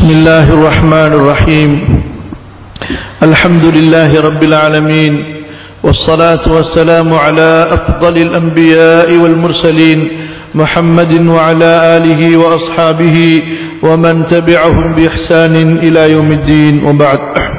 بسم الله الرحمن الرحيم الحمد لله رب العالمين والصلاة والسلام على أفضل الأنبياء والمرسلين محمد وعلى آله وأصحابه ومن تبعهم بإحسان إلى يوم الدين وبعد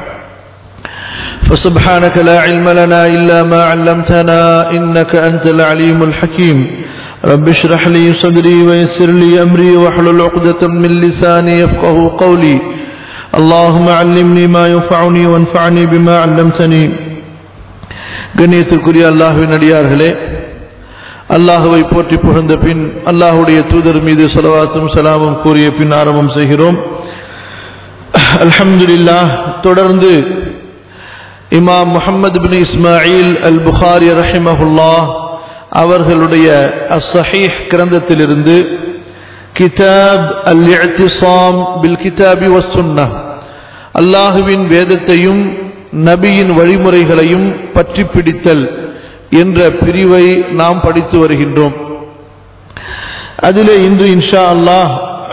فسبحانك لا علم لنا إلا ما علمتنا إنك أنت العليم الحكيم رب اشرح لي صدري ويسر لي أمري واحلل عقدة من لساني يفقه قولي اللهم علمني ما ينفعني وانفعني بما علمتني கண்ணியத்திற்குரிய அல்லாஹுவின் அடியார்களே அல்லாஹுவை போற்றி புகழ்ந்த பின் அல்லாஹுடைய தூதர் மீது சொலவாத்தும் சலாமும் கூறிய பின் ஆரம்பம் செய்கிறோம் அல்ஹம்துலில்லா தொடர்ந்து இமாம் முஹம்மது பின் இஸ்மாயில் அல் புகாரி ரஹிமஹுல்லா அவர்களுடைய அஸ்ஸஹீஹ் கிரந்தத்திலிருந்து கிதாப் அல் இஅ்திஸாம் பில் கிதாபி வஸ்ஸுன்னah அல்லாஹுவின் வேதத்தையும் நபியின் வழிமுறைகளையும் பற்றி பிடித்தல் என்ற பிரிவை நாம் படித்து வருகின்றோம் அதிலே இன்று இன்ஷா அல்லாஹ்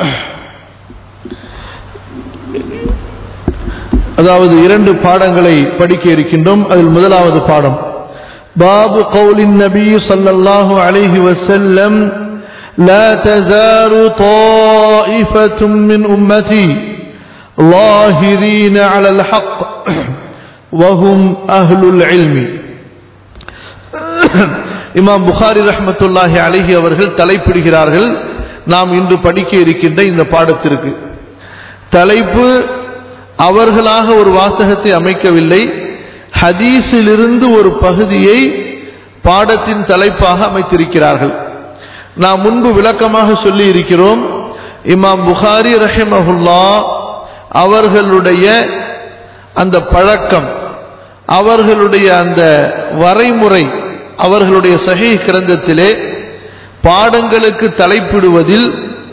அதாவது இரண்டு பாடங்களை படிக்க இருக்கின்றோம் அதில் முதலாவது பாடம் பாபு கௌலின் நபி ஸல்லல்லாஹு அலைஹி வஸல்லம் لا تزال طائفة من أمتي ظاهرين على الحق وهم أهل العلم இமாம் புகாரி ரஹ்மத்துல்லாஹி அலிஹி அவர்கள் தலைப்பிடுகிறார்கள் நாம் இன்று படிக்க இருக்கின்ற இந்த பாடத்திற்கு தலைப்பு அவர்களாக ஒரு வாசகத்தை அமைக்கவில்லை ஹதீஸிலிருந்து ஒரு பகுதியை பாடத்தின் தலைப்பாக அமைத்திருக்கிறார்கள் நாம் முன்பு விளக்கமாக சொல்லி இருக்கிறோம் இமாம் புகாரி ரஹிமஹுல்லா அவர்களுடைய அந்த பழக்கம் அவர்களுடைய அந்த வரைமுறை அவர்களுடைய சஹி கிரந்தத்திலே பாடங்களுக்கு தலைப்பிடுவதில்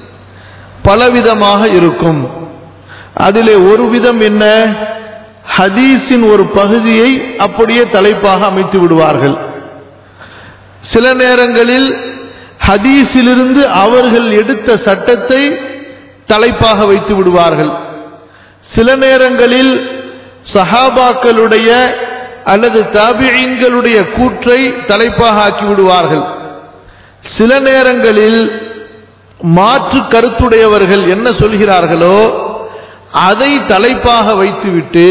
பலவிதமாக இருக்கும் அதிலே ஒரு விதம் என்ன ஹதீஸின் ஒரு பகுதியை அப்படியே தலைப்பாக அமைத்து விடுவார்கள் சில நேரங்களில் ஹதீஸிலிருந்து அவர்கள் எடுத்த சட்டத்தை தலைப்பாக வைத்து விடுவார்கள் சில நேரங்களில் சஹாபாக்களுடைய அல்லது தாபியங்களுடைய கூற்றை தலைப்பாக ஆக்கி விடுவார்கள் சில நேரங்களில் மாற்று கருத்துடையவர்கள் என்ன சொல்கிறார்களோ அதை தலைப்பாக வைத்துவிட்டு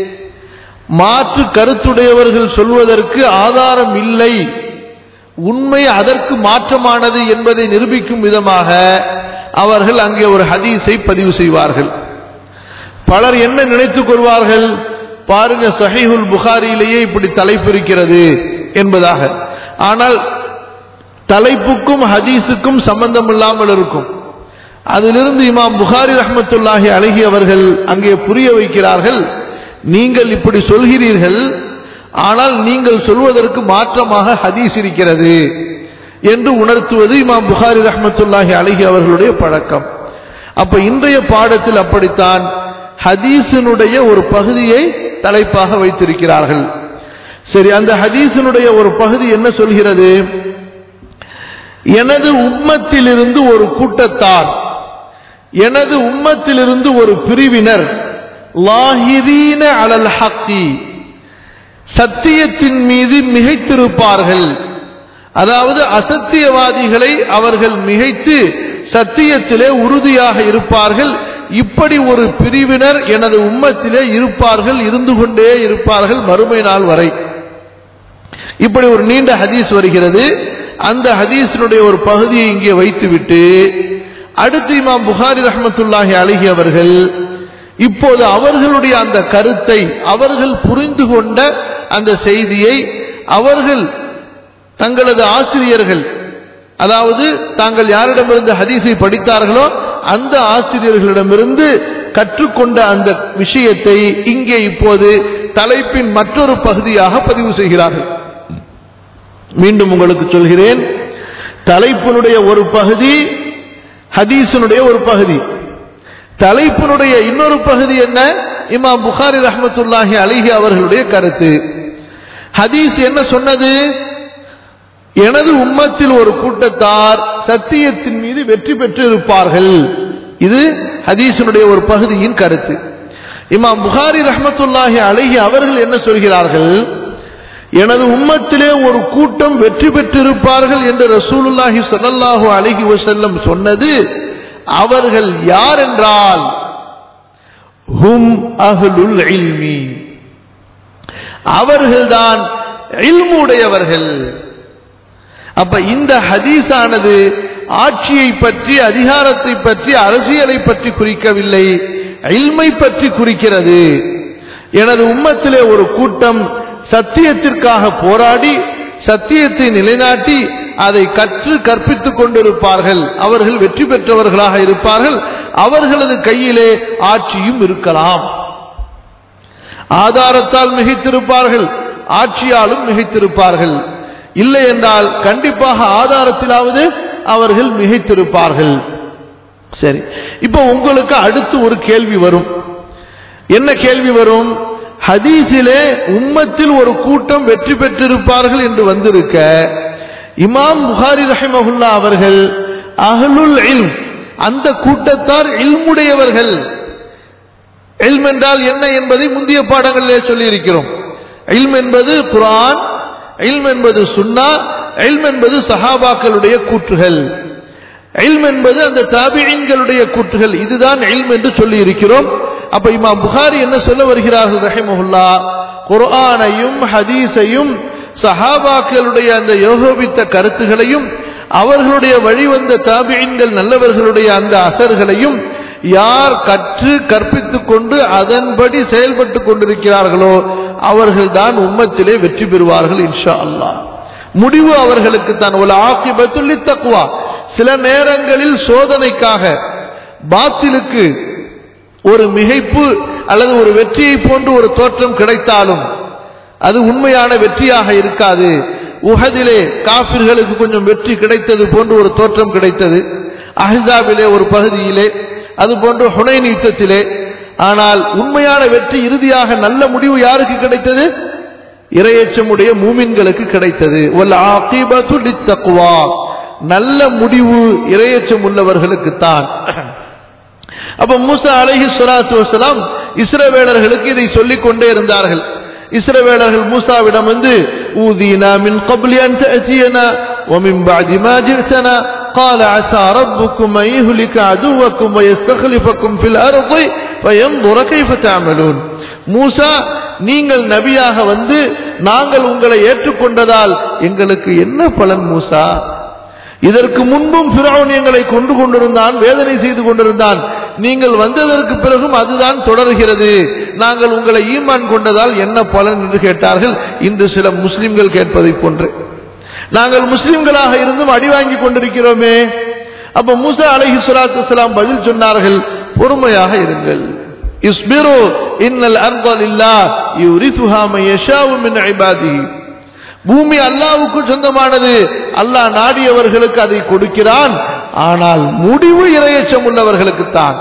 மாற்று கருத்துடையவர்கள் சொல்வதற்கு ஆதாரம் இல்லை உண்மை அதற்கு மாற்றமானது என்பதை நிரூபிக்கும் விதமாக அவர்கள் அங்கே ஒரு ஹதீஸை பதிவு செய்வார்கள் பலர் என்ன நினைத்துக் கொள்வார்கள் பாருங்க சஹீஹுல் புகாரியிலேயே இப்படி தலைப்பு இருக்கிறது என்பதாக ஆனால் தலைப்புக்கும் ஹதீஸுக்கும் சம்பந்தம் இல்லாமல் இருக்கும் அதிலிருந்து இமாம் புகாரி ரஹமத்துல்லாஹி அழகி அவர்கள் அங்கே புரிய வைக்கிறார்கள் நீங்கள் இப்படி சொல்கிறீர்கள் ஆனால் நீங்கள் சொல்வதற்கு மாற்றமாக ஹதீஸ் இருக்கிறது என்று உணர்த்துவது இமாம் புகாரி ரஹமத்துல்லாஹி அழகி அவர்களுடைய பழக்கம் அப்ப இன்றைய பாடத்தில் அப்படித்தான் ஹதீஸினுடைய ஒரு பகுதியை தலைப்பாக வைத்திருக்கிறார்கள் சரி அந்த ஹதீஸினுடைய ஒரு பகுதி என்ன சொல்கிறது எனது உம்மத்திலிருந்து ஒரு கூட்டத்தார் எனது உம்மத்திலிருந்து ஒரு பிரிவினர் லாஹிரீன அலல் ஹக்கி சத்தியத்தின் மீது மிகைத்திருப்பார்கள் அதாவது அசத்தியவாதிகளை அவர்கள் மிகைத்து சத்தியத்திலே உறுதியாக இருப்பார்கள் இப்படி ஒரு பிரிவினர் எனது உம்மத்திலே இருப்பார்கள் இருந்து கொண்டே இருப்பார்கள் மறுமை நாள் வரை இப்படி ஒரு நீண்ட ஹதீஸ் வருகிறது அந்த ஹதீஸினுடைய ஒரு பகுதியை இங்கே வைத்துவிட்டு அடுத்து இமாம் புகாரி ரஹமத்துல்லாஹி அழகி அவர்கள் இப்போது அவர்களுடைய அந்த கருத்தை அவர்கள் புரிந்து கொண்ட அந்த செய்தியை அவர்கள் தங்களது ஆசிரியர்கள் அதாவது தாங்கள் யாரிடமிருந்து ஹதீஸை படித்தார்களோ அந்த ஆசிரியர்களிடமிருந்து கற்றுக்கொண்ட அந்த விஷயத்தை இங்கே இப்போது தலைப்பின் மற்றொரு பகுதியாக பதிவு செய்கிறார்கள் மீண்டும் உங்களுக்கு சொல்கிறேன் தலைப்பினுடைய ஒரு பகுதி ஹதீஸினுடைய ஒரு பகுதி தலைப்பினுடைய இன்னொரு பகுதி என்ன இமாம் புகாரி ரஹமத்துல்லாஹி அலிஹி அவர்களுடைய கருத்து ஹதீஸ் என்ன சொன்னது எனது உம்மத்தில் ஒரு கூட்டத்தார் சத்தியத்தின் மீது வெற்றி பெற்று இருப்பார்கள் இது ஹதீஸினுடைய ஒரு பகுதியின் கருத்து இமாம் புகாரி ரஹமத்துல்லாஹி அழகி அவர்கள் என்ன சொல்கிறார்கள் எனது உம்மத்திலே ஒரு கூட்டம் வெற்றி பெற்றிருப்பார்கள் என்று ரசூலுல்லாஹி ஸல்லல்லாஹு அலைஹி வஸல்லம் சொன்னது அவர்கள் யார் என்றால் ஹும் அஹ்லுல் இல்மி அவர்கள்தான் இல்முடையவர்கள் அப்ப இந்த ஹதீஸானது ஆட்சியை பற்றி அதிகாரத்தை பற்றி அரசியலை பற்றி குறிக்கவில்லை இல்மை பற்றி குறிக்கிறது எனது உம்மத்திலே ஒரு கூட்டம் சத்தியத்திற்காக போராடி சத்தியத்தை நிலைநாட்டி அதை கற்று கற்பித்துக் கொண்டிருப்பார்கள் அவர்கள் வெற்றி பெற்றவர்களாக இருப்பார்கள் அவர்களது கையிலே ஆட்சியும் இருக்கலாம் ஆதாரத்தால் மிகைத்திருப்பார்கள் ஆட்சியாலும் மிகைத்திருப்பார்கள் இல்லை என்றால் கண்டிப்பாக ஆதாரத்திலாவது அவர்கள் மிகைத்திருப்பார்கள் சரி இப்போ உங்களுக்கு அடுத்து ஒரு கேள்வி வரும் என்ன கேள்வி வரும் ஹதீஸிலே உம்மத்தில் ஒரு கூட்டம் வெற்றி பெற்றிருப்பார்கள் என்று வந்திருக்க இமாம் புகாரி ரஹிமஹுல்லா அவர்கள் அஹ்லுல் இல்ம் அந்த கூட்டத்தார் இல்முடையவர்கள் இல்ம் என்றால் என்ன என்பதை முந்தைய பாடங்களிலே சொல்லி இருக்கிறோம் இல்ம் என்பது குரான் இல்ம் என்பது சுன்னா இல்ம் என்பது சஹாபாக்களுடைய கூற்றுகள் இல்ம் என்பது அந்த தாபியின்களுடைய கூற்றுகள் இதுதான் இல்ம் என்று சொல்லி இருக்கிறோம் அப்ப இமாம் புகாரி என்ன சொல்ல வருகிறார்கள் ரஹிமஹுல்லா குர்ஆனையும் ஹதீஸையும் சஹாபாக்களுடைய அந்த யோகோபித்த கருத்துகளையும் அவர்களுடைய வழிவந்த தாபியின்கள் நல்லவர்களுடைய அந்த அசர்களையும் யார் கற்று கற்பித்துக் கொண்டு அதன்படி செயல்பட்டு கொண்டிருக்கிறார்களோ அவர்கள்தான் உம்மத்திலே வெற்றி பெறுவார்கள் இன்ஷா அல்லாஹ் முடிவு அவர்களுக்கு தான் ஒரு ஆக்கிபத்துள்ளி தக்குவா சில நேரங்களில் சோதனைக்காக பாத்திலுக்கு ஒரு மிகைப்பு அல்லது ஒரு வெற்றியை போன்று ஒரு தோற்றம் கிடைத்தாலும் அது உண்மையான வெற்றியாக இருக்காது உஹதிலே காபிர்களுக்கு கொஞ்சம் வெற்றி கிடைத்தது போன்று ஒரு தோற்றம் கிடைத்தது அஹிசாபிலே ஒரு பகுதியிலே அது போன்று ஹுனைன் யுத்தத்திலே ஆனால் உண்மையான வெற்றி இறுதியாக நல்ல முடிவு யாருக்கு கிடைத்தது இரையச்சமுடைய மூமின்களுக்கு கிடைத்தது வல் ஆகிபத்து லித்தக்வா நல்ல முடிவு இரையச்சம் உள்ளவர்களுக்குத்தான் அப்ப மூசா அலைஹி ஸலாத்து வஸலாம் இஸ்ரவேலர்களுக்கு இதை சொல்லிக் கொண்டே இருந்தார்கள் இஸ்ரவேலர்கள் மூசாவிடம் வந்து ஊதீனா மின் قبل ان تاتينا ومن بعد ما جئتنا قال عسى ربكم ان يهلك عدوكم ويستخلفكم في الارض فينظر كيف تعملون மூசா நீங்கள் நபியாக வந்து நாங்கள் உங்களை ஏற்றுக்கொண்டதால் எங்களுக்கு என்ன பலன் மூசா இதற்கு முன்பும் பிறவன் எங்களை கொண்டு கொண்டிருந்தான் வேதனை செய்து கொண்டிருந்தான் நீங்கள் வந்ததற்கு பிறகும் அதுதான் தொடர்கிறது நாங்கள் உங்களை ஈமான் கொண்டதால் என்ன பலன் என்று கேட்டார்கள் இன்று சில முஸ்லிம்கள் கேட்பதை போன்று நாங்கள் முஸ்லிம்களாக இருந்தும் அடி வாங்கி கொண்டிருக்கிறோமே அப்ப மூசா அலஹி சலாத்து பதில் சொன்னார்கள் பொறுமையாக இருங்கள் இஸ்பிரு இன்னல் அர்தல் இல்லா யுரிசுஹா மயஷாவு மின் இபாதிஹி பூமி அல்லாவுக்கு சொந்தமானது அல்லாஹ் நாடியவர்களுக்கு அதை கொடுக்கிறான் ஆனால் முடிவு இரையச்சம் உள்ளவர்களுக்குத்தான்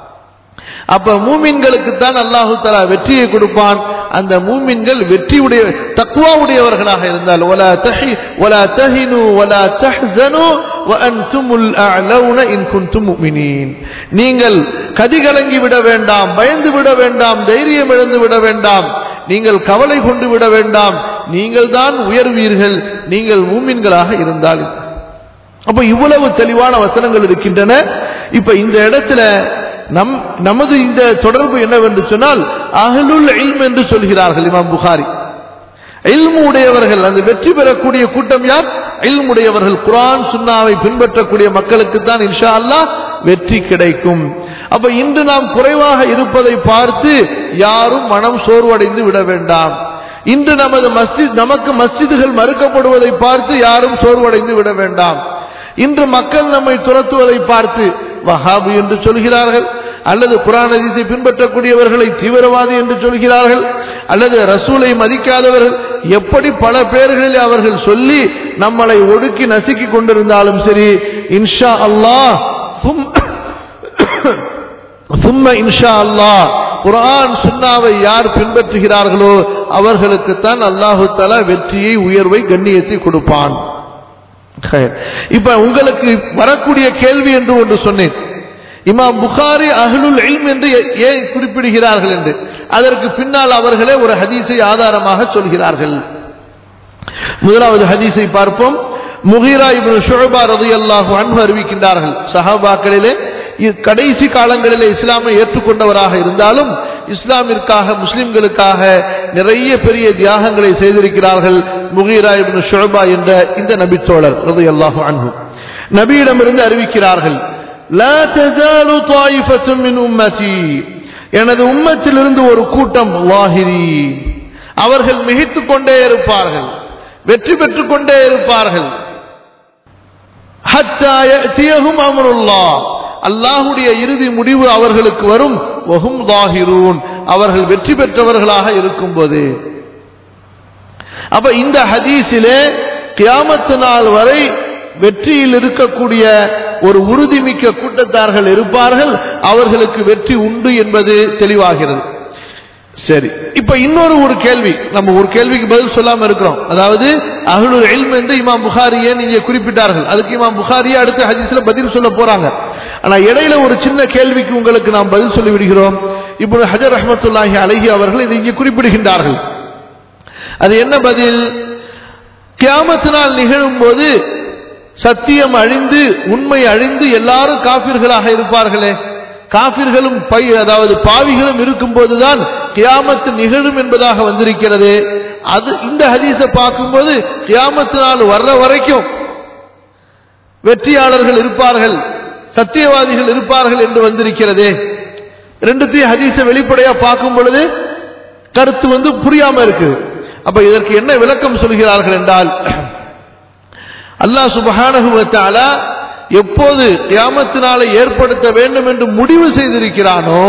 அப்ப மூமின்களுக்குத்தான் அல்லாஹு தலா வெற்றியை கொடுப்பான் அந்த மூமின்கள் வெற்றியுடைய தக்குவா உடையவர்களாக இருந்தால் ஒலா தஹி ஒலா தஹினு ஒலா தஹ்சனு வஅன்துமுல் அஅலவுன இன் குன்தும் முஃமினீன் நீங்கள் கதிகலங்கி விட வேண்டாம் பயந்து விட வேண்டாம் தைரியம் இழந்து விட வேண்டாம் நீங்கள் கவலை கொண்டு விட வேண்டாம் நீங்கள் தான் உயர்வீர்கள் நீங்கள் மூமின்களாக இருந்தால் அப்ப இவ்வளவு தெளிவான வசனங்கள் இருக்கின்றன இப்ப இந்த இடத்துல நம் நமது இந்த தொடர்பு என்னவென்று சொன்னால் அகலுல் இல்ம் என்று சொல்கிறார்கள் இமாம் புகாரி இல்மு உடையவர்கள் அந்த வெற்றி பெறக்கூடிய கூட்டம் யார் இல்முடையவர்கள் குரான் சுன்னாவை பின்பற்றக்கூடிய மக்களுக்கு தான் இன்ஷா அல்லாஹ் வெற்றி கிடைக்கும் அப்ப இன்று நாம் குறைவாக இருப்பதை பார்த்து யாரும் மனம் சோர்வடைந்து விட வேண்டாம் இன்று நமது மஸ்ஜித் நமக்கு மஸ்ஜிதுகள் மறுக்கப்படுவதை பார்த்து யாரும் சோர்வடைந்து விட வேண்டாம் இன்று மக்கள் நம்மை துரத்துவதை பார்த்து வஹாபு என்று சொல்கிறார்கள் அல்லது குரான் அதிசை பின்பற்றக்கூடியவர்களை தீவிரவாதி என்று சொல்கிறார்கள் அல்லது ரசூலை மதிக்காதவர்கள் எப்படி பல பேர்களில் அவர்கள் சொல்லி நம்மளை ஒடுக்கி நசுக்கி கொண்டிருந்தாலும் சரி இன்ஷா அல்லாஹ் சும்ம இன்ஷா அல்லாஹ் குரான் சுன்னாவை யார் பின்பற்றுகிறார்களோ அவர்களுக்குத்தான் அல்லாஹு தலா வெற்றியை உயர்வை கண்ணியத்தை கொடுப்பான் இப்ப உங்களுக்கு வரக்கூடிய கேள்வி என்று ஒன்று சொன்னேன் இமாம் புகாரி அஹ்லுல் இல்ம் என்று ஏன் குறிப்பிடுகிறார்கள் என்று அதற்கு பின்னால் அவர்களே ஒரு ஹதீஸை ஆதாரமாக சொல்கிறார்கள் முதலாவது ஹதீஸை பார்ப்போம் முகிரா இப்னு ஷுஅபா ரலியல்லாஹு அன்ஹு அறிவிக்கின்றார்கள் சஹாபாக்களிலே கடைசி காலங்களிலே இஸ்லாமை ஏற்றுக்கொண்டவராக இருந்தாலும் இஸ்லாமிற்காக முஸ்லிம்களுக்காக நிறைய பெரிய தியாகங்களை செய்திருக்கிறார்கள் முகீரா இப்னு ஷுஅபா என்ற இந்த நபித்தோழர் ரலியல்லாஹு அன்ஹு நபியிடமிருந்து அறிவிக்கிறார்கள் லா தஸாலு தாயிஃபத்தும் மின் உம்மதி எனது உம்மத்திலிருந்து ஒரு கூட்டம் வாஹிரி அவர்கள் மிகைத்துக் கொண்டே இருப்பார்கள் வெற்றி பெற்றுக் கொண்டே இருப்பார்கள் ஹத்தா யஅதியஹும் அம்ருல்லாஹ் அல்லாஹுடைய இறுதி முடிவு அவர்களுக்கு வரும் வஹும் தாஹிரூன் அவர்கள் வெற்றி பெற்றவர்களாக இருக்கும்போது அப்ப இந்த ஹதீஸிலே கியாமத்து நாள் வரை வெற்றியில் இருக்கக்கூடிய ஒரு உறுதிமிக்க கூட்டத்தார்கள் இருப்பார்கள் அவர்களுக்கு வெற்றி உண்டு என்பது தெளிவாகிறது சரி இப்ப இன்னொரு ஒரு கேள்வி நம்ம ஒரு கேள்விக்கு பதில் சொல்லாம இருக்கிறோம் அதாவது அஹ்லுல் இல்ம் என்று இமாம் புகாரியே நீங்க குறிப்பிட்டார்கள் அதுக்கு இமாம் புகாரியே அடுத்த ஹதீஸ்ல பதில் சொல்ல போறாங்க ஆனா இடையில ஒரு சின்ன கேள்விக்கு உங்களுக்கு நாம் பதில் சொல்லி விடுகிறோம் இப்பொழுது ஹஜர் ரஹமத்துல்லாஹி அழகி அவர்கள் இதை இங்கே குறிப்பிடுகின்றார்கள் அது என்ன பதில் கியாமத்தினால் நிகழும் போது சத்தியம் அழிந்து உண்மை அழிந்து எல்லாரும் காபிர்களாக இருப்பார்களே காபிர்களும் பை அதாவது பாவிகளும் இருக்கும் போதுதான் கியாமத்து நிகழும் என்பதாக வந்திருக்கிறது அது இந்த ஹதீஸை பார்க்கும்போது கியாமத்து நாள் வர்ற வரைக்கும் வெற்றியாளர்கள் இருப்பார்கள் சத்தியவாதிகள் இருப்பார்கள் என்று வந்திருக்கிறதே ரெண்டுத்தையும் ஹதீஸை வெளிப்படையா பார்க்கும் பொழுது கருத்து வந்து புரியாம இருக்குது அப்ப இதற்கு என்ன விளக்கம் சொல்கிறார்கள் என்றால் அல்லாஹ் சுபஹானகுவத்தால எப்போது கியாமத்தினால ஏற்படுத்த வேண்டும் என்று முடிவு செய்திருக்கிறானோ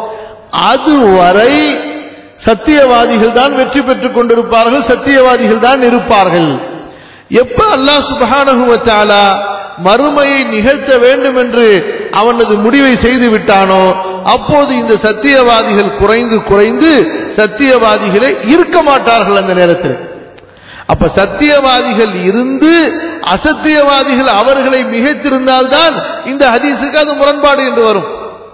அதுவரை சத்தியவாதிகள் தான் வெற்றி பெற்றுக் கொண்டிருப்பார்கள் சத்தியவாதிகள் தான் இருப்பார்கள் எப்ப அல்லாஹ் சுபஹானகுவத்தால மறுமையை நிகழ்த்த வேண்டும் என்று அவனது முடிவை செய்து விட்டானோ அப்போது இந்த சத்தியவாதிகள் குறைந்து குறைந்து சத்தியவாதிகளை இருக்க மாட்டார்கள் அந்த நேரத்தில் அப்ப சத்தியவாதிகள் இருந்து அசத்தியவாதிகள் அவர்களை மிகைத்திருந்தால்தான் இந்த ஹதீஸுக்கு அது முரண்பாடு என்று வரும்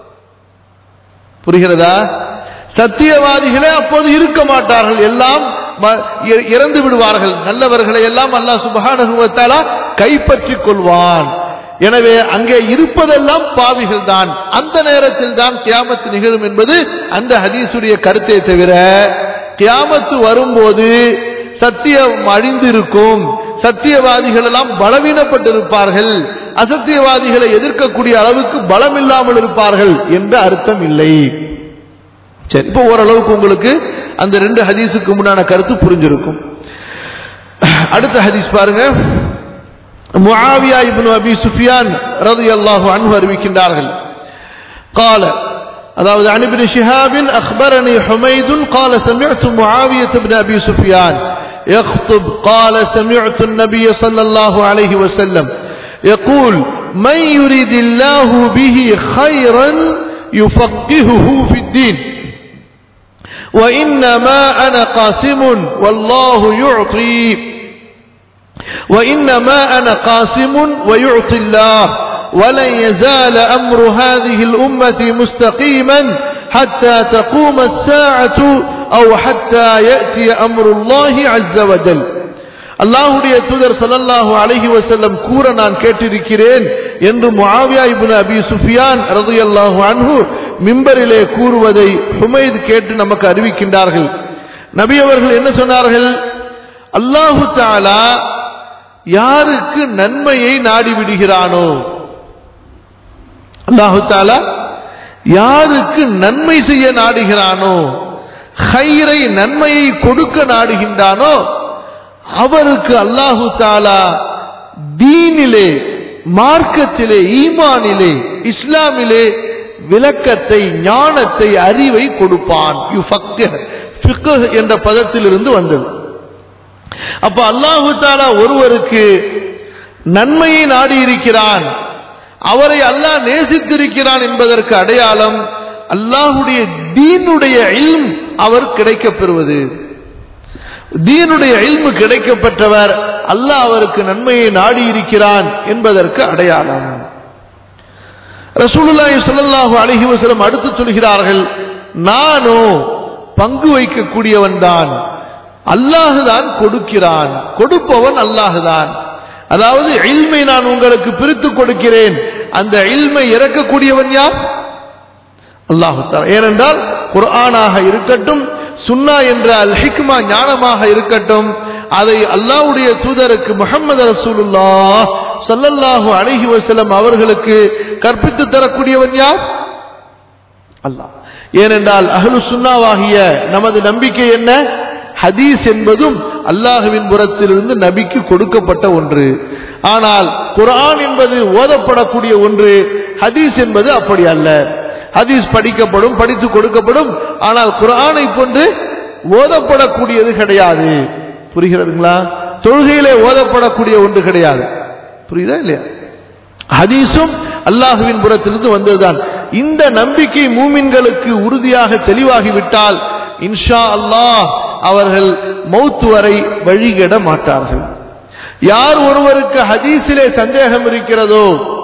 புரிகிறதா சத்தியவாதிகளே அப்போது இருக்க மாட்டார்கள் எல்லாம் இறந்து விடுவார்கள் நல்லவர்களை எல்லாம் அல்லாஹ் சுபஹானுவத்தாலா கைப்பற்றிக் கொள்வான் எனவே அங்கே இருப்பதெல்லாம் பாவிகள் தான் அந்த நேரத்தில் தான் கியாமத்து நிகழும் என்பது அந்த ஹதீசுடைய கருத்தை தவிர கியாமத்து வரும்போது சத்தியம் அழிந்திருக்கும் சத்தியவாதிகள் எல்லாம் பலவீனப்பட்டிருப்பார்கள் அசத்தியவாதிகளை எதிர்க்கக்கூடிய அளவுக்கு பலம் இல்லாமல் இருப்பார்கள் என்ற அர்த்தம் இல்லை சரி இப்போ ஓரளவுக்கு உங்களுக்கு அந்த ரெண்டு ஹதீஸுக்கு முன்னான கருத்து புரிஞ்சிருக்கும் அடுத்த ஹதீஸ் பாருங்க முஆவியா இப்னு அபி சுஃபியான் ரலியல்லாஹு அன்ஹு அறிவிக்கின்றார்கள் قال அதாவது عن ابن شهاب أخبرني حميد قال سمعت معاوية بن أبي سفيان يخطب قال سمعت النبي صلى الله عليه وسلم يقول من يريد الله به خيرا يفقهه في الدين وإنما أنا قاسم والله يعطي وإنما أنا قاسم ويعطي الله ولن يزال أمر هذه الأمة مستقيما حتى تقوم الساعة أو حتى يأتي أمر الله عز وجل அல்லாஹுடைய தூதர் சல்லல்லாஹு அலைஹி வஸல்லம் கூற நான் கேட்டிருக்கிறேன் என்று முஆவியா இப்னு அபி சுஃபியான் ரலியல்லாஹு அன்ஹு மிம்பரிலே கூறுவதை ஹுமைத் கேட்டு நமக்கு அறிவிக்கின்றார்கள் நபி அவர்கள் என்ன சொன்னார்கள் அல்லாஹு தஆலா யாருக்கு நன்மையை நாடி விடுகிறானோ அல்லாஹு தாலா யாருக்கு நன்மை செய்ய நாடுகிறானோ ஹைரை நன்மையை கொடுக்க நாடுகின்றானோ அவருக்கு அல்லாஹு தாலா தீனிலே மார்க்கத்திலே ஈமானிலே இஸ்லாமிலே விளக்கத்தை ஞானத்தை அறிவை கொடுப்பான் என்ற பதத்திலிருந்து வந்தது அப்ப அல்லாஹு தாலா ஒருவருக்கு நன்மையை நாடி இருக்கிறான் அவரை அல்லாஹ் நேசித்திருக்கிறான் என்பதற்கு அடையாளம் அல்லாஹுடைய தீனுடைய இல்ம் அவர் கிடைக்கப் பெறுவது தீனுடைய இல்மு கிடைக்கப்பெற்றவர் அல்லாஹ் அவருக்கு நன்மையை நாடி இருக்கிறான் என்பதற்கு அடையாளம் ரசூலுல்லாஹி ஸல்லல்லாஹு அலைஹி வஸல்லம் அடுத்து சொல்கிறார்கள் நானோ பங்கு வைக்கக்கூடியவன் தான் அல்லாஹுதான் கொடுக்கிறான் கொடுப்பவன் அல்லாஹுதான் அதாவது இல்மை நான் உங்களுக்கு பிரித்து கொடுக்கிறேன் அந்த இல்மை இறக்கக்கூடியவன் யார் அல்லாஹு ஏனென்றால் குர்ஆனாக இருக்கட்டும் சுன்னா என்ற அல் ஹிக்மா ஞானமாக இருக்கட்டும் அதை அல்லாஹ்வுடைய தூதருக்கு முகமது ரசூலுல்லா சல்லல்லாஹு அலைஹி வஸல்லம் அவர்களுக்கு கற்பித்து தரக்கூடியவன் யார் அல்லாஹ் ஏனென்றால் அஹ்லு சுன்னாவாகிய நமது நம்பிக்கை என்ன ஹதீஸ் என்பதும் அல்லாஹுவின் புறத்திலிருந்து நபிக்கு கொடுக்கப்பட்ட ஒன்று ஆனால் குர்ஆன் என்பது ஓதப்படக்கூடிய ஒன்று ஹதீஸ் என்பது அப்படி அல்ல ஹதீஸ் படிக்கப்படும் படித்து கொடுக்கப்படும் ஆனால் குர்ஆனை போன்று ஓதப்படக்கூடியது கிடையாது புரிகிறதுங்களா தொழுகையிலே ஓதப்படக்கூடிய ஒன்று கிடையாது புரியுதா இல்லையா ஹதீஸும் அல்லாஹுவின் புறத்திலிருந்து வந்ததுதான் இந்த நம்பிக்கை மூமின்களுக்கு உறுதியாக தெளிவாகிவிட்டால் இன்ஷா அல்லாஹ் அவர்கள் மௌத்து வரை வழிகெட மாட்டார்கள் யார் ஒருவருக்கு ஹதீஸிலே சந்தேகம் இருக்கிறதோ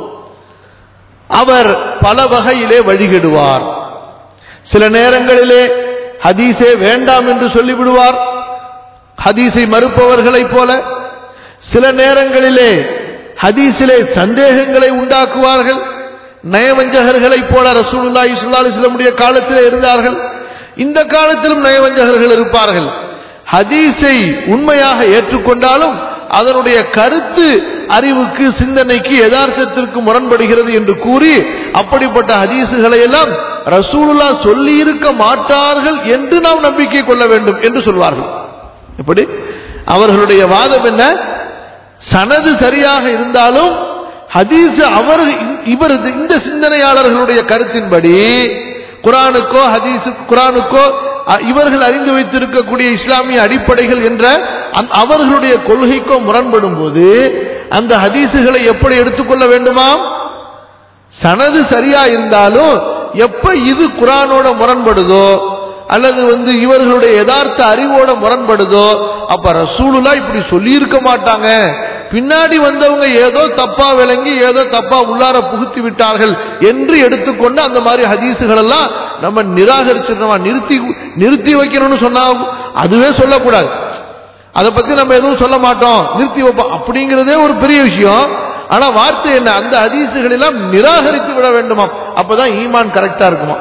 அவர் பல வகையிலே வழிகெடுவார் சில நேரங்களிலே ஹதீஸே வேண்டாம் என்று சொல்லிவிடுவார் ஹதீஸை மறுப்பவர்களைப் போல சில நேரங்களிலே ஹதீஸிலே சந்தேகங்களை உண்டாக்குவார்கள் நயவஞ்சகர்களைப் போல ரசூலுல்லாஹி ஸல்லல்லாஹு அலைஹி வஸல்லமுடைய காலத்திலே இருந்தார்கள் இந்த காலத்திலும் நயவஞ்சகர்கள் இருப்பார்கள் ஹதீஸை உண்மையாக ஏற்றுக்கொண்டாலும் அதனுடைய கருத்து அறிவுக்கு சிந்தனைக்கு யதார்த்தத்திற்கு முரண்படுகிறது என்று கூறி அப்படிப்பட்ட ஹதீசுகளை எல்லாம் ரசூலுல்லா சொல்லி இருக்க மாட்டார்கள் என்று நாம் நம்பிக்கை கொள்ள வேண்டும் என்று சொல்வார்கள் எப்படி அவர்களுடைய வாதம் என்ன சனது சரியாக இருந்தாலும் ஹதீஸ் அவர் இவர் இந்த சிந்தனையாளர்களுடைய கருத்தின்படி குரானுக்கோ ஹதீஸு குரானுக்கோ இவர்கள் அறிந்து வைத்திருக்கக்கூடிய இஸ்லாமிய அடிப்படைகள் என்ற அவர்களுடைய கொள்கைக்கோ முரண்படும் போது அந்த ஹதீசுகளை எப்படி எடுத்துக்கொள்ள வேண்டுமா சனது சரியா இருந்தாலும் எப்ப இது குரானோட முரண்படுதோ அல்லது வந்து இவர்களுடைய யதார்த்த அறிவோட முரண்படுதோ அப்ப ரசூலுலா இப்படி சொல்லி இருக்க மாட்டாங்க பின்னாடி வந்தவங்க ஏதோ தப்பா விளங்கி ஏதோ தப்பா உள்ளார புகுத்தி விட்டார்கள் என்று எடுத்துக்கொண்டு அந்த மாதிரி ஹதீசுகள் எல்லாம் நம்ம நிராகரிச்சிருந்தோமா நிறுத்தி நிறுத்தி வைக்கணும்னு சொன்னா அதுவே சொல்லக்கூடாது அதை பத்தி நம்ம எதுவும் சொல்ல மாட்டோம் நிறுத்தி வைப்போம் அப்படிங்கிறதே ஒரு பெரிய விஷயம் ஆனா வார்த்தை என்ன அந்த ஹதீசுகள் எல்லாம் நிராகரித்து விட வேண்டுமா அப்பதான் ஈமான் கரெக்டா இருக்குமா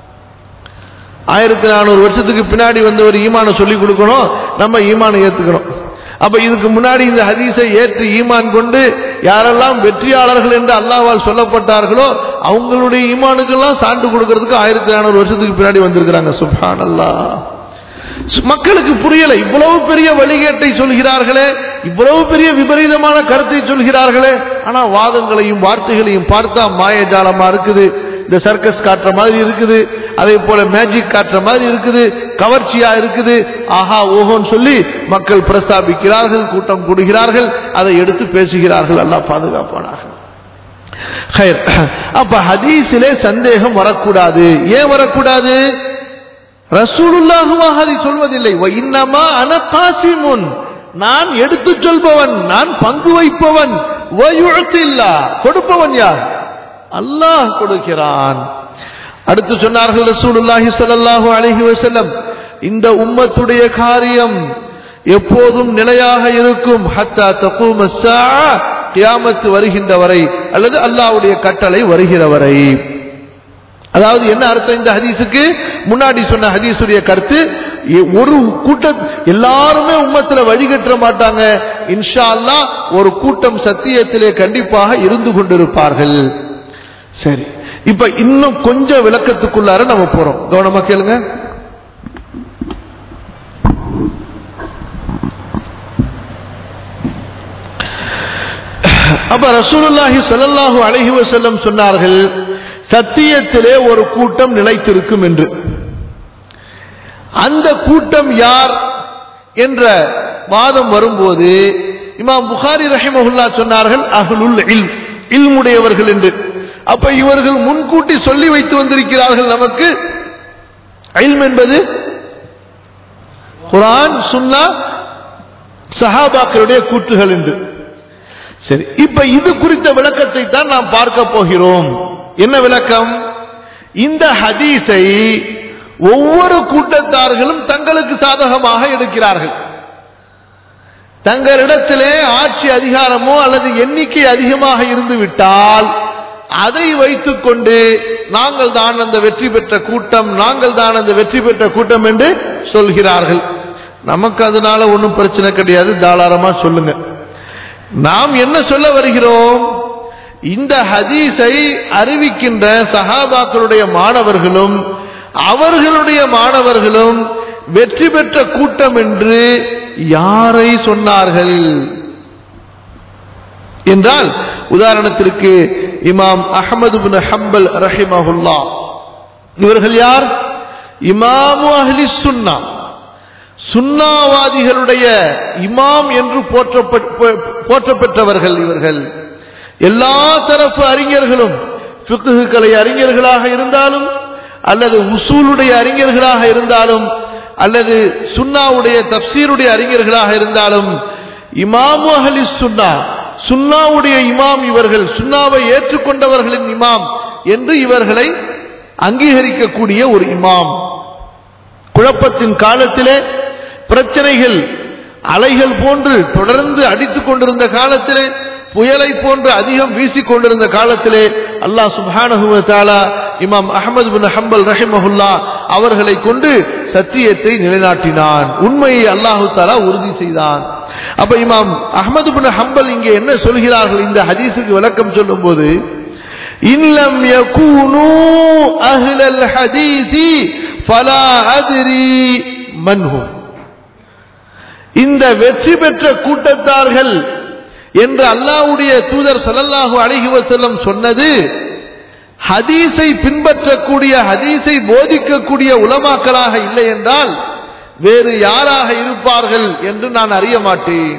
ஆயிரத்தி நானூறு வருஷத்துக்கு பின்னாடி வந்து ஒரு ஈமானை சொல்லி கொடுக்கணும் நம்ம ஈமானை ஏத்துக்கணும் அப்ப இதுக்கு முன்னாடி இந்த ஹதீஸை ஏற்று ஈமான் கொண்டு யாரெல்லாம் வெற்றியாளர்கள் என்று அல்லாவால் சொல்லப்பட்டார்களோ அவங்களுடைய ஈமானுக்கெல்லாம் சான்று கொடுக்கறதுக்கு ஆயிரத்தி நானூறு வருஷத்துக்கு பின்னாடி வந்திருக்கிறாங்க சுபான் அல்லா மக்களுக்கு புரியல இவ்வளவு பெரிய வழிகேட்டை சொல்கிறார்களே இவ்வளவு பெரிய விபரீதமான கருத்தை சொல்கிறார்களே ஆனா வாதங்களையும் வார்த்தைகளையும் பார்த்தா மாயஜாலமா இருக்குது இந்த சர்க்கஸ் காட்டுற மாதிரி இருக்குது அதே போல மேஜிக் காட்டுற மாதிரி இருக்குது கவர்ச்சியா இருக்குது ஆஹா ஓஹோன்னு சொல்லி மக்கள் பிரஸ்தாபிக்கிறார்கள் கூட்டம் கூடுகிறார்கள் அதை எடுத்து பேசுகிறார்கள் எல்லாம் பாதுகாப்பானார்கள் அப்ப ஹதீஸிலே சந்தேகம் வரக்கூடாது ஏன் வரக்கூடாது ரசூலுல்லாஹுவாக அதை சொல்வதில்லை இன்னமா அன காசிமுன் நான் எடுத்து சொல்பவன் நான் பங்கு வைப்பவன் கொடுப்பவன் யார் அல்லாஹ் கொடுக்கிறான் அடுத்து சொன்னார்கள் ரசூலுல்லாஹி ஸல்லல்லாஹு அலைஹி வஸல்லம் இந்த உம்மத்துடைய காரியம் எப்போதும் நிலையாக இருக்கும் ஹத்தா தகூம ஸாஅ கியாமத் வருகின்ற வரை அல்லது அல்லாஹ்வுடைய கட்டளை வருகிற வரை அதாவது என்ன அர்த்தம் இந்த ஹதீஸுக்கு முன்னாடி சொன்ன ஹதீஸுடைய கருத்து ஒரு கூட்ட எல்லாருமே உம்மத்துல வழிகட்ட மாட்டாங்க இன்ஷா அல்லாஹ் ஒரு கூட்டம் சத்தியத்திலே கண்டிப்பாக இருந்து கொண்டிருப்பார்கள் சரி இப்ப இன்னும் கொஞ்சம் விளக்கத்துக்குள்ளார நம்ம போறோம் கவனமா கேளுங்க அப்ப ரசூலுல்லாஹி ஸல்லல்லாஹு அலைஹி வஸல்லம் சொன்னார்கள் சத்தியத்திலே ஒரு கூட்டம் நிலைத்திருக்கும் என்று அந்த கூட்டம் யார் என்ற வாதம் வரும்போது இமாம் புகாரி ரஹிமஹுல்லா சொன்னார்கள் அஹ்லுல் இல்ம் இல்முடையவர்கள் என்று அப்ப இவர்கள் முன்கூட்டி சொல்லி வைத்து வந்திருக்கிறார்கள் நமக்கு இல்ம் என்பது குரான் சுன்னா சஹாபாக்களுடைய கூற்றுகள் என்று சரி இப்ப இது குறித்த விளக்கத்தை தான் நாம் பார்க்க போகிறோம் என்ன விளக்கம் இந்த ஹதீஸை ஒவ்வொரு கூட்டத்தார்களும் தங்களுக்கு சாதகமாக எடுக்கிறார்கள் தங்களிடத்திலே ஆட்சி அதிகாரமோ அல்லது எண்ணிக்கை அதிகமாக இருந்து விட்டால் அதை வைத்துக் கொண்டு நாங்கள் தான் அந்த வெற்றி பெற்ற கூட்டம் நாங்கள் தான் அந்த வெற்றி பெற்ற கூட்டம் என்று சொல்கிறார்கள் நமக்கு அதனால ஒன்றும் பிரச்சனை கிடையாது தாராளமா சொல்லுங்க நாம் என்ன சொல்ல வருகிறோம் இந்த ஹதீஸை அறிவிக்கின்ற சஹாபாக்களுடைய மாணவர்களும் அவர்களுடைய மாணவர்களும் வெற்றி பெற்ற கூட்டம் என்று யாரை சொன்னார்கள் என்றால் உதாரணத்திற்கு இமாம் அஹமது பின் ஹம்பல் ரஹிமஹுல்லா இவர்கள் யார் இமாமு அஹ்லி சுன்னா சுன்னாவாதிகளுடைய இமாம் என்று போற்றப்பெற்றவர்கள் இவர்கள் எல்லா தரப்பு அறிஞர்களும் பிக்குகளை அறிஞர்களாக இருந்தாலும் அல்லது உசூலுடைய அறிஞர்களாக இருந்தாலும் அல்லது சுன்னாவுடைய தப்சீருடைய அறிஞர்களாக இருந்தாலும் இமாமு அஹலி சுன்னா சுன்னாவுடைய இமாம் இவர்கள் சுன்னாவை ஏற்றுக்கொண்டவர்களின் இமாம் என்று இவர்களை அங்கீகரிக்கக்கூடிய ஒரு இமாம் குழப்பத்தின் காலத்திலே பிரச்சனைகள் அலைகள் போன்று தொடர்ந்து அடித்துக் கொண்டிருந்த காலத்திலே புயலை போன்று அதிகம் வீசிக் கொண்டிருந்த காலத்திலே அல்லாஹ் சுபானஹுவத்தாலா இமாம் அஹமது பின் ஹம்பல் ரஹிமஹுல்லா அவர்களை கொண்டு சத்தியத்தை நிலைநாட்டினான் உண்மையை அல்லாஹு தாலா உறுதி செய்தான் அப்ப இமாம் அஹமது பின் ஹம்பல் இங்கே என்ன சொல்கிறார்கள் இந்த ஹதீஸுக்கு விளக்கம் சொல்லும் போது இன்னம் யகூனு அஹ்லல் ஹதீஸி ஃபலா அத்ரி மன்ஹும் இந்த வெற்றி பெற்ற கூட்டத்தார்கள் என்று அல்லாவுடைய தூதர் சல்லல்லாஹு அலைஹி வஸல்லம் சொன்னது ஹதீஸை பின்பற்றக்கூடிய ஹதீஸை போதிக்கக்கூடிய உலமாக்களாக இல்லை என்றால் வேறு யாராக இருப்பார்கள் என்று நான் அறிய மாட்டேன்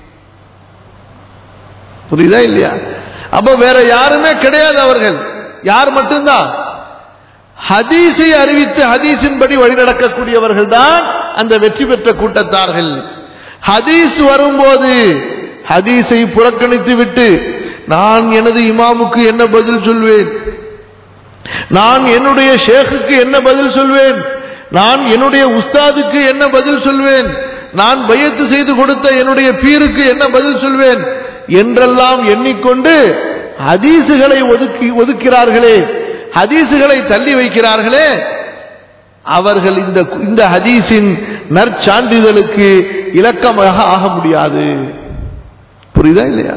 புரியுதா இல்லையா அப்ப வேற யாருமே கிடையாது அவர்கள் யார் மட்டும்தான் ஹதீஸை அறிவித்து ஹதீஸின்படி வழிநடக்கக்கூடியவர்கள் தான் அந்த வெற்றி பெற்ற கூட்டத்தார்கள் ஹதீஸ் வரும்போது ஹதீஸை புறக்கணித்து விட்டு நான் எனது இமாமுக்கு என்ன பதில் சொல்வேன் நான் என்னுடைய ஷேக்குக்கு என்ன பதில் சொல்வேன் நான் என்னுடைய உஸ்தாதுக்கு என்ன பதில் சொல்வேன் நான் பயத்து செய்து கொடுத்த என்னுடைய பீருக்கு என்ன பதில் சொல்வேன் என்றெல்லாம் எண்ணிக்கொண்டு ஹதீசுகளை ஒதுக்கி ஒதுக்கிறார்களே ஹதீசுகளை தள்ளி வைக்கிறார்களே அவர்கள் இந்த இந்த ஹதீஸின் நற்சான்றிதழுக்கு இலக்கமாக ஆக முடியாது புரியுதா இல்லையா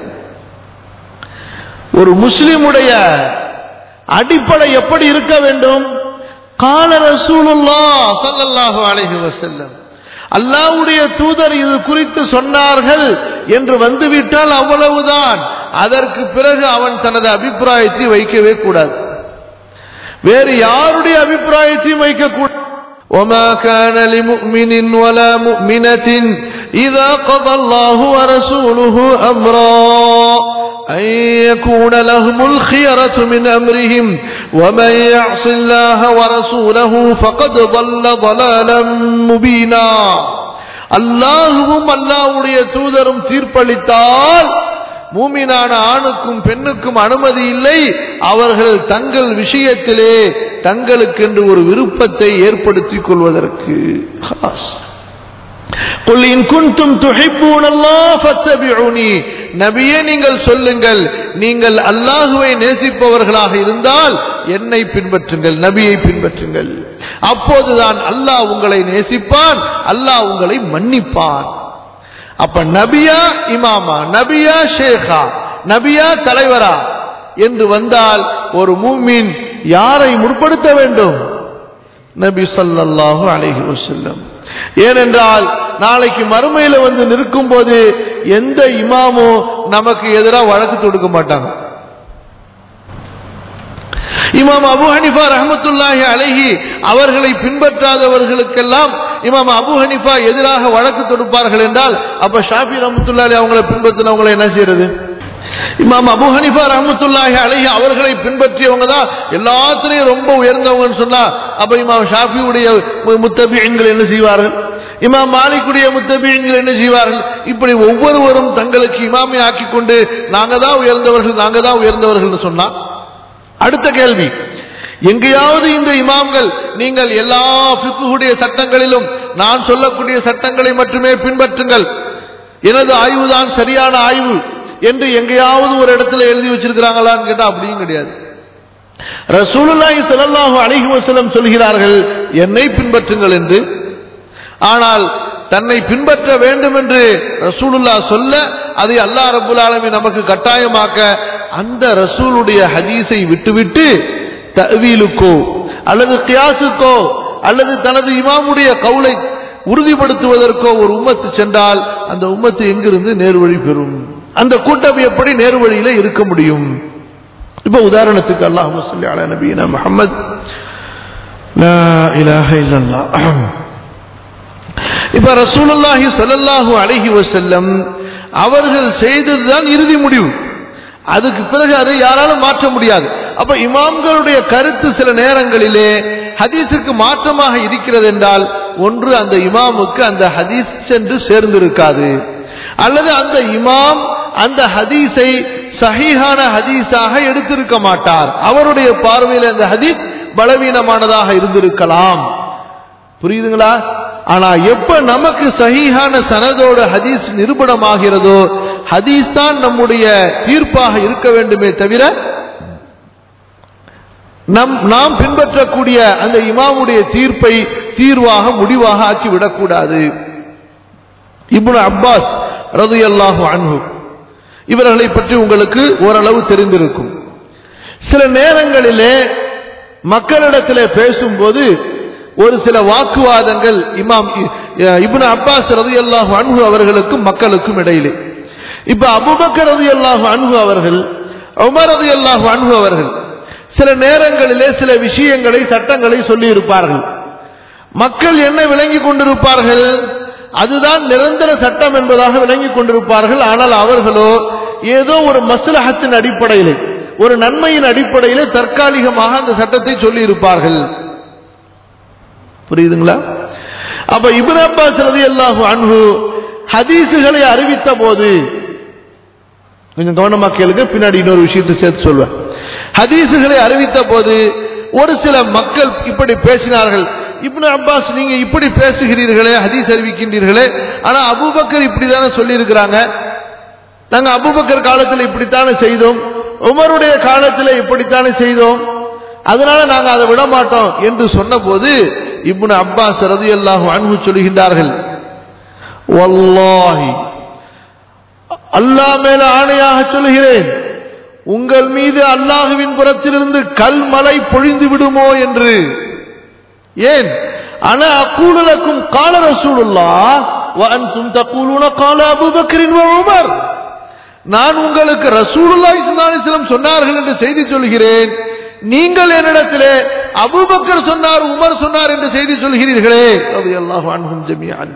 ஒரு முஸ்லிமுடைய அடிப்படை எப்படி இருக்க வேண்டும் கால ரசூலுல்லா சல்லல்லாஹு அலைஹி வஸல்லம் அல்லாஹ்வுடைய தூதர் இது குறித்து சொன்னார்கள் என்று வந்துவிட்டால் அவ்வளவுதான் அதற்கு பிறகு அவன் தனது அபிப்பிராயத்தை வைக்கவே கூடாது வேறு யாருடைய அபிப்பிராயத்தையும் வைக்கக்கூடாது وما كان لمؤمن ولا مؤمنة إذا قضى الله ورسوله أمرا أن يكون لهم الخيرة من أمرهم ومن يعص الله ورسوله فقد ضل ضلالا مبينا அல்லாஹுவும் அல்லாஹ்வுடைய தூதரும் தீர்ப்பளித்தால் மூமினான ஆணுக்கும் பெண்ணுக்கும் அனுமதி இல்லை அவர்கள் தங்கள் விஷயத்திலே தங்களுக்கென்று ஒரு விருப்பத்தை ஏற்படுத்திக் கொள்வதற்கு قل إن كنتم تحبون الله فاتبعوني நபியே நீங்கள் சொல்லுங்கள் நீங்கள் அல்லாஹுவை நேசிப்பவர்களாக இருந்தால் என்னை பின்பற்றுங்கள் நபியை பின்பற்றுங்கள் அப்போதுதான் அல்லாஹ் உங்களை நேசிப்பான் அல்லாஹ் உங்களை மன்னிப்பான் அப்ப நபியா இமாமா நபியா ஷேகா நபியா தலைவரா என்று வந்தால் ஒரு மூமின் யாரை முற்படுத்த வேண்டும் நபி சல்லல்லாஹு அலைஹி வஸல்லம் ஏனென்றால் நாளைக்கு மறுமையில வந்து நிற்கும் போது எந்த இமாமும் நமக்கு எதிராக வழக்கு தொடுக்க மாட்டாங்க இமாம் அபு ஹனிஃபா ரஹமத்துல்லாஹி அலைஹி அவர்களை பின்பற்றாதவர்களுக்கெல்லாம் இமாம் அபு ஹனிஃபா எதிராக வழக்கு தொடுப்பார்கள் என்றால் அப்ப ஷாஃபி ரஹமத்துல்லாஹி அவங்களை பின்பற்றினவங்களை என்ன செய்யறது இமாம் அபு ஹனிஃபா ரஹமத்துல்லாஹி அலைஹி அவர்களை பின்பற்றியவங்க தான் எல்லாத்திலையும் ரொம்ப உயர்ந்தவங்கன்னு சொன்னா அப்ப இமாம் ஷாஃபியுடைய முத்தபியன்கள் என்ன செய்வார்கள் இமாம் மாலிக்குடைய முத்தபியன்கள் என்ன செய்வார்கள் இப்படி ஒவ்வொருவரும் தங்களுக்கு இமாமை ஆக்கிக் கொண்டு நாங்க தான் உயர்ந்தவர்கள் நாங்க தான் உயர்ந்தவர்கள் சொன்னா அடுத்த கேள்வி எங்கேயாவது இந்த இமாம்கள் நீங்கள் எல்லா பிக்குடைய சட்டங்களிலும் நான் சொல்லக்கூடிய சட்டங்களை மட்டுமே பின்பற்றுங்கள் எனது ஆய்வுதான் சரியான ஆய்வு என்று எங்கேயாவது ஒரு இடத்துல எழுதி வச்சிருக்கிறாங்களான்னு கேட்டா அப்படியும் கிடையாது ரசூலுல்லாஹி ஸல்லல்லாஹு அலைஹி வஸல்லம் சொல்கிறார்கள் என்னை பின்பற்றுங்கள் என்று ஆனால் தன்னை பின்பற்ற வேண்டும் என்று ரசூலுல்லா சொல்ல அதை அல்லாஹ் ரபுல் ஆலமீன் நமக்கு கட்டாயமாக்க அந்த ரசூலுடைய ஹதீஸை விட்டுவிட்டு தவீலுக்கோ அல்லது கியாசுக்கோ அல்லது தனது இமாமுடைய கவுலை உறுதிப்படுத்துவதற்கோ ஒரு உம்மத்து சென்றால் அந்த உம்மத்து எங்கிருந்து நேர்வழி பெறும் அந்த கூட்டம் எப்படி நேர்வழியில இருக்க முடியும் இப்ப உதாரணத்துக்கு அல்லாஹ் முஸ்லி அலா நபீனா முஹம்மத் லா இலாஹ இல்லல்லாஹ் இப்ப ரசூலுல்லாஹி ஸல்லல்லாஹு அலைஹி வஸல்லம் அவர்கள் செய்ததுதான் இறுதி முடிவு அதுக்கு பிறகு அதை யாராலும் மாற்ற முடியாது அப்ப இமாம்களுடைய கருத்து சில நேரங்களிலே ஹதீஸுக்கு மாற்றமாக இருக்கிறது என்றால் ஒன்று அந்த இமாமுக்கு அந்த ஹதீஸ் சென்று சேர்ந்திருக்காது அல்லது அந்த இமாம் அந்த ஹதீஸை சஹீஹான ஹதீஸாக எடுத்திருக்க மாட்டார் அவருடைய பார்வையில் அந்த ஹதீஸ் பலவீனமானதாக இருந்திருக்கலாம் புரியுதுங்களா ஆனா எப்ப நமக்கு சஹீஹான சனதோட ஹதீஸ் நிரூபணமாகிறதோ ஹதீஸ் தான் நம்முடைய தீர்ப்பாக இருக்க வேண்டுமே தவிர நம் நாம் பின்பற்றக்கூடிய அந்த இமாமுடைய தீர்ப்பை தீர்வாக முடிவாக ஆக்கிவிடக்கூடாது இப்னு அப்பாஸ் ரதியல்லாஹு அன்ஹு இவர்களை பற்றி உங்களுக்கு ஓரளவு தெரிந்திருக்கும் சில நேரங்களிலே மக்களிடத்தில் பேசும்போது ஒரு சில வாக்குவாதங்கள் இமாம் இப்னு அப்பாஸ் ரதியல்லாஹு அன்ஹு அவர்களுக்கும் மக்களுக்கும் இடையிலே இப்ப அபுபக்கர் ரதியல்லாஹு அன்ஹு அவர்கள் உமர் ரதியல்லாஹு அன்ஹு அவர்கள் சில நேரங்களிலே சில விஷயங்களை சட்டங்களை சொல்லி இருப்பார்கள் மக்கள் என்ன விளங்கி கொண்டிருப்பார்கள் அதுதான் நிரந்தர சட்டம் என்பதாக விளங்கி கொண்டிருப்பார்கள் ஆனால் அவர்களோ ஏதோ ஒரு மஸ்லஹத்தின் அடிப்படையிலே ஒரு நன்மையின் அடிப்படையிலே தற்காலிகமாக அந்த சட்டத்தை சொல்லி இருப்பார்கள் புரியுதுங்களா அப்ப இபின் அப்பாஸ் ரதி அல்லாஹு அன்பு ஹதீசுகளை அறிவித்த போது கொஞ்சம் கவனமா கேளுங்க பின்னாடி இன்னொரு விஷயத்தை சேர்த்து சொல்வேன் ஹதீசுகளை அறிவித்த போது ஒரு சில மக்கள் இப்படி பேசினார்கள் இப்னு அப்பாஸ் நீங்க இப்படி பேசுகிறீர்களே ஹதீஸ் அறிவிக்கின்றீர்களே ஆனா அபுபக்கர் இப்படிதானே சொல்லி இருக்கிறாங்க நாங்க அபுபக்கர் காலத்தில் இப்படித்தானே செய்தோம் உமருடைய காலத்தில் இப்படித்தானே செய்தோம் அதனால நாங்க அதை விட மாட்டோம் என்று சொன்னபோது இப்னு அப்பாஸ் ரதி அல்லாஹு அன்பு சொல்கின்றார்கள் வல்லாஹி அல்லாஹ் மேல ஆணையாக சொல்கிறேன் உங்கள் மீது அல்லாஹுவின் புறத்திலிருந்து கல்மலை பொழிந்து விடுமோ என்று ஏன் அன அக்கூலக்கும் கால ரசூலுல்லா வஅன்தும் தக்கூலுன கால அபூபக்கரின் உமர் நான் உங்களுக்கு ரசூலுல்லாஹி ஸல்லல்லாஹு அலைஹி வஸல்லம் சொன்னார்கள் என்று செய்தி சொல்கிறேன் நீங்கள் என்னிடத்திலே அபூபக்கர் சொன்னார் உமர் சொன்னார் என்று செய்தி சொல்கிறீர்களே ரலியல்லாஹு அன்ஹும் ஜமீஅன்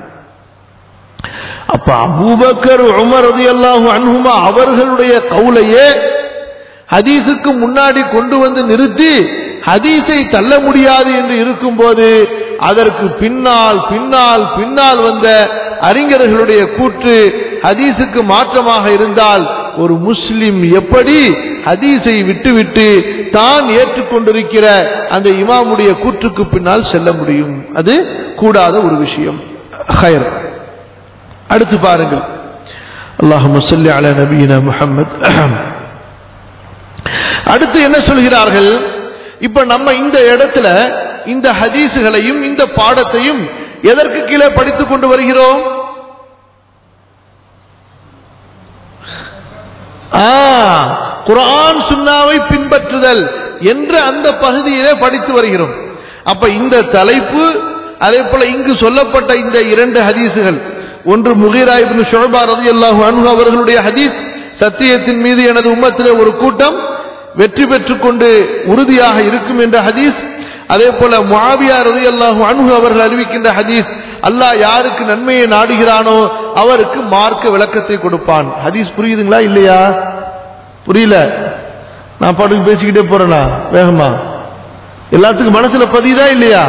அப்ப அபூபக்கர் உமர் ரலியல்லாஹு அன்ஹுமா அவர்களுடைய கவுலையே ஹதீஸுக்கு முன்னாடி கொண்டு வந்து நிறுத்தி ஹதீஸை தள்ள முடியாது என்று இருக்கும்போது அதற்கு பின்னால் பின்னால் பின்னால் வந்த அறிஞர்களுடைய கூற்று ஹதீஸுக்கு மாற்றமாக இருந்தால் ஒரு முஸ்லிம் எப்படி ஹதீஸை விட்டுவிட்டு தான் ஏற்றுக்கொண்டிருக்கிற அந்த இமாமுடைய கூற்றுக்கு பின்னால் செல்ல முடியும் அது கூடாத ஒரு விஷயம் ஹயர் அடுத்து பாருங்கள் அல்லாஹ் முசல்லி அல நபீன முஹம்மத் அடுத்து என்ன சொல்கிறார்கள் இப்ப நம்ம இந்த இடத்துல இந்த ஹதீசுகளையும் இந்த பாடத்தையும் எதற்கு கீழே படித்துக் கொண்டு வருகிறோம் குரான் சுன்னாவை பின்பற்றுதல் என்ற அந்த பகுதியிலே படித்து வருகிறோம் அப்ப இந்த தலைப்பு அதே போல இங்கு சொல்லப்பட்ட இந்த இரண்டு ஹதீசுகள் ஒன்று முகிரா இப்னு ஷுபா ரலியல்லாஹு அன்ஹு அவர்களுடைய ஹதீஸ் சத்தியத்தின் மீது எனது உம்மத்திலே ஒரு கூட்டம் வெற்றி பெற்றுக் கொண்டு உறுதியாக இருக்கும் என்ற ஹதீஸ் அதே போல முஆவியா ரலியல்லாஹு அன்ஹு அவர்கள் அறிவிக்கின்ற ஹதீஸ் அல்லாஹ் யாருக்கு நன்மையை நாடுகிறானோ அவருக்கு மார்க்க விளக்கத்தை கொடுப்பான் ஹதீஸ் புரியுதுங்களா இல்லையா புரியல நான் பாட்டுக்கு பேசிக்கிட்டே போறேனா வேகமா எல்லாத்துக்கும் மனசுல பதியுதா இல்லையா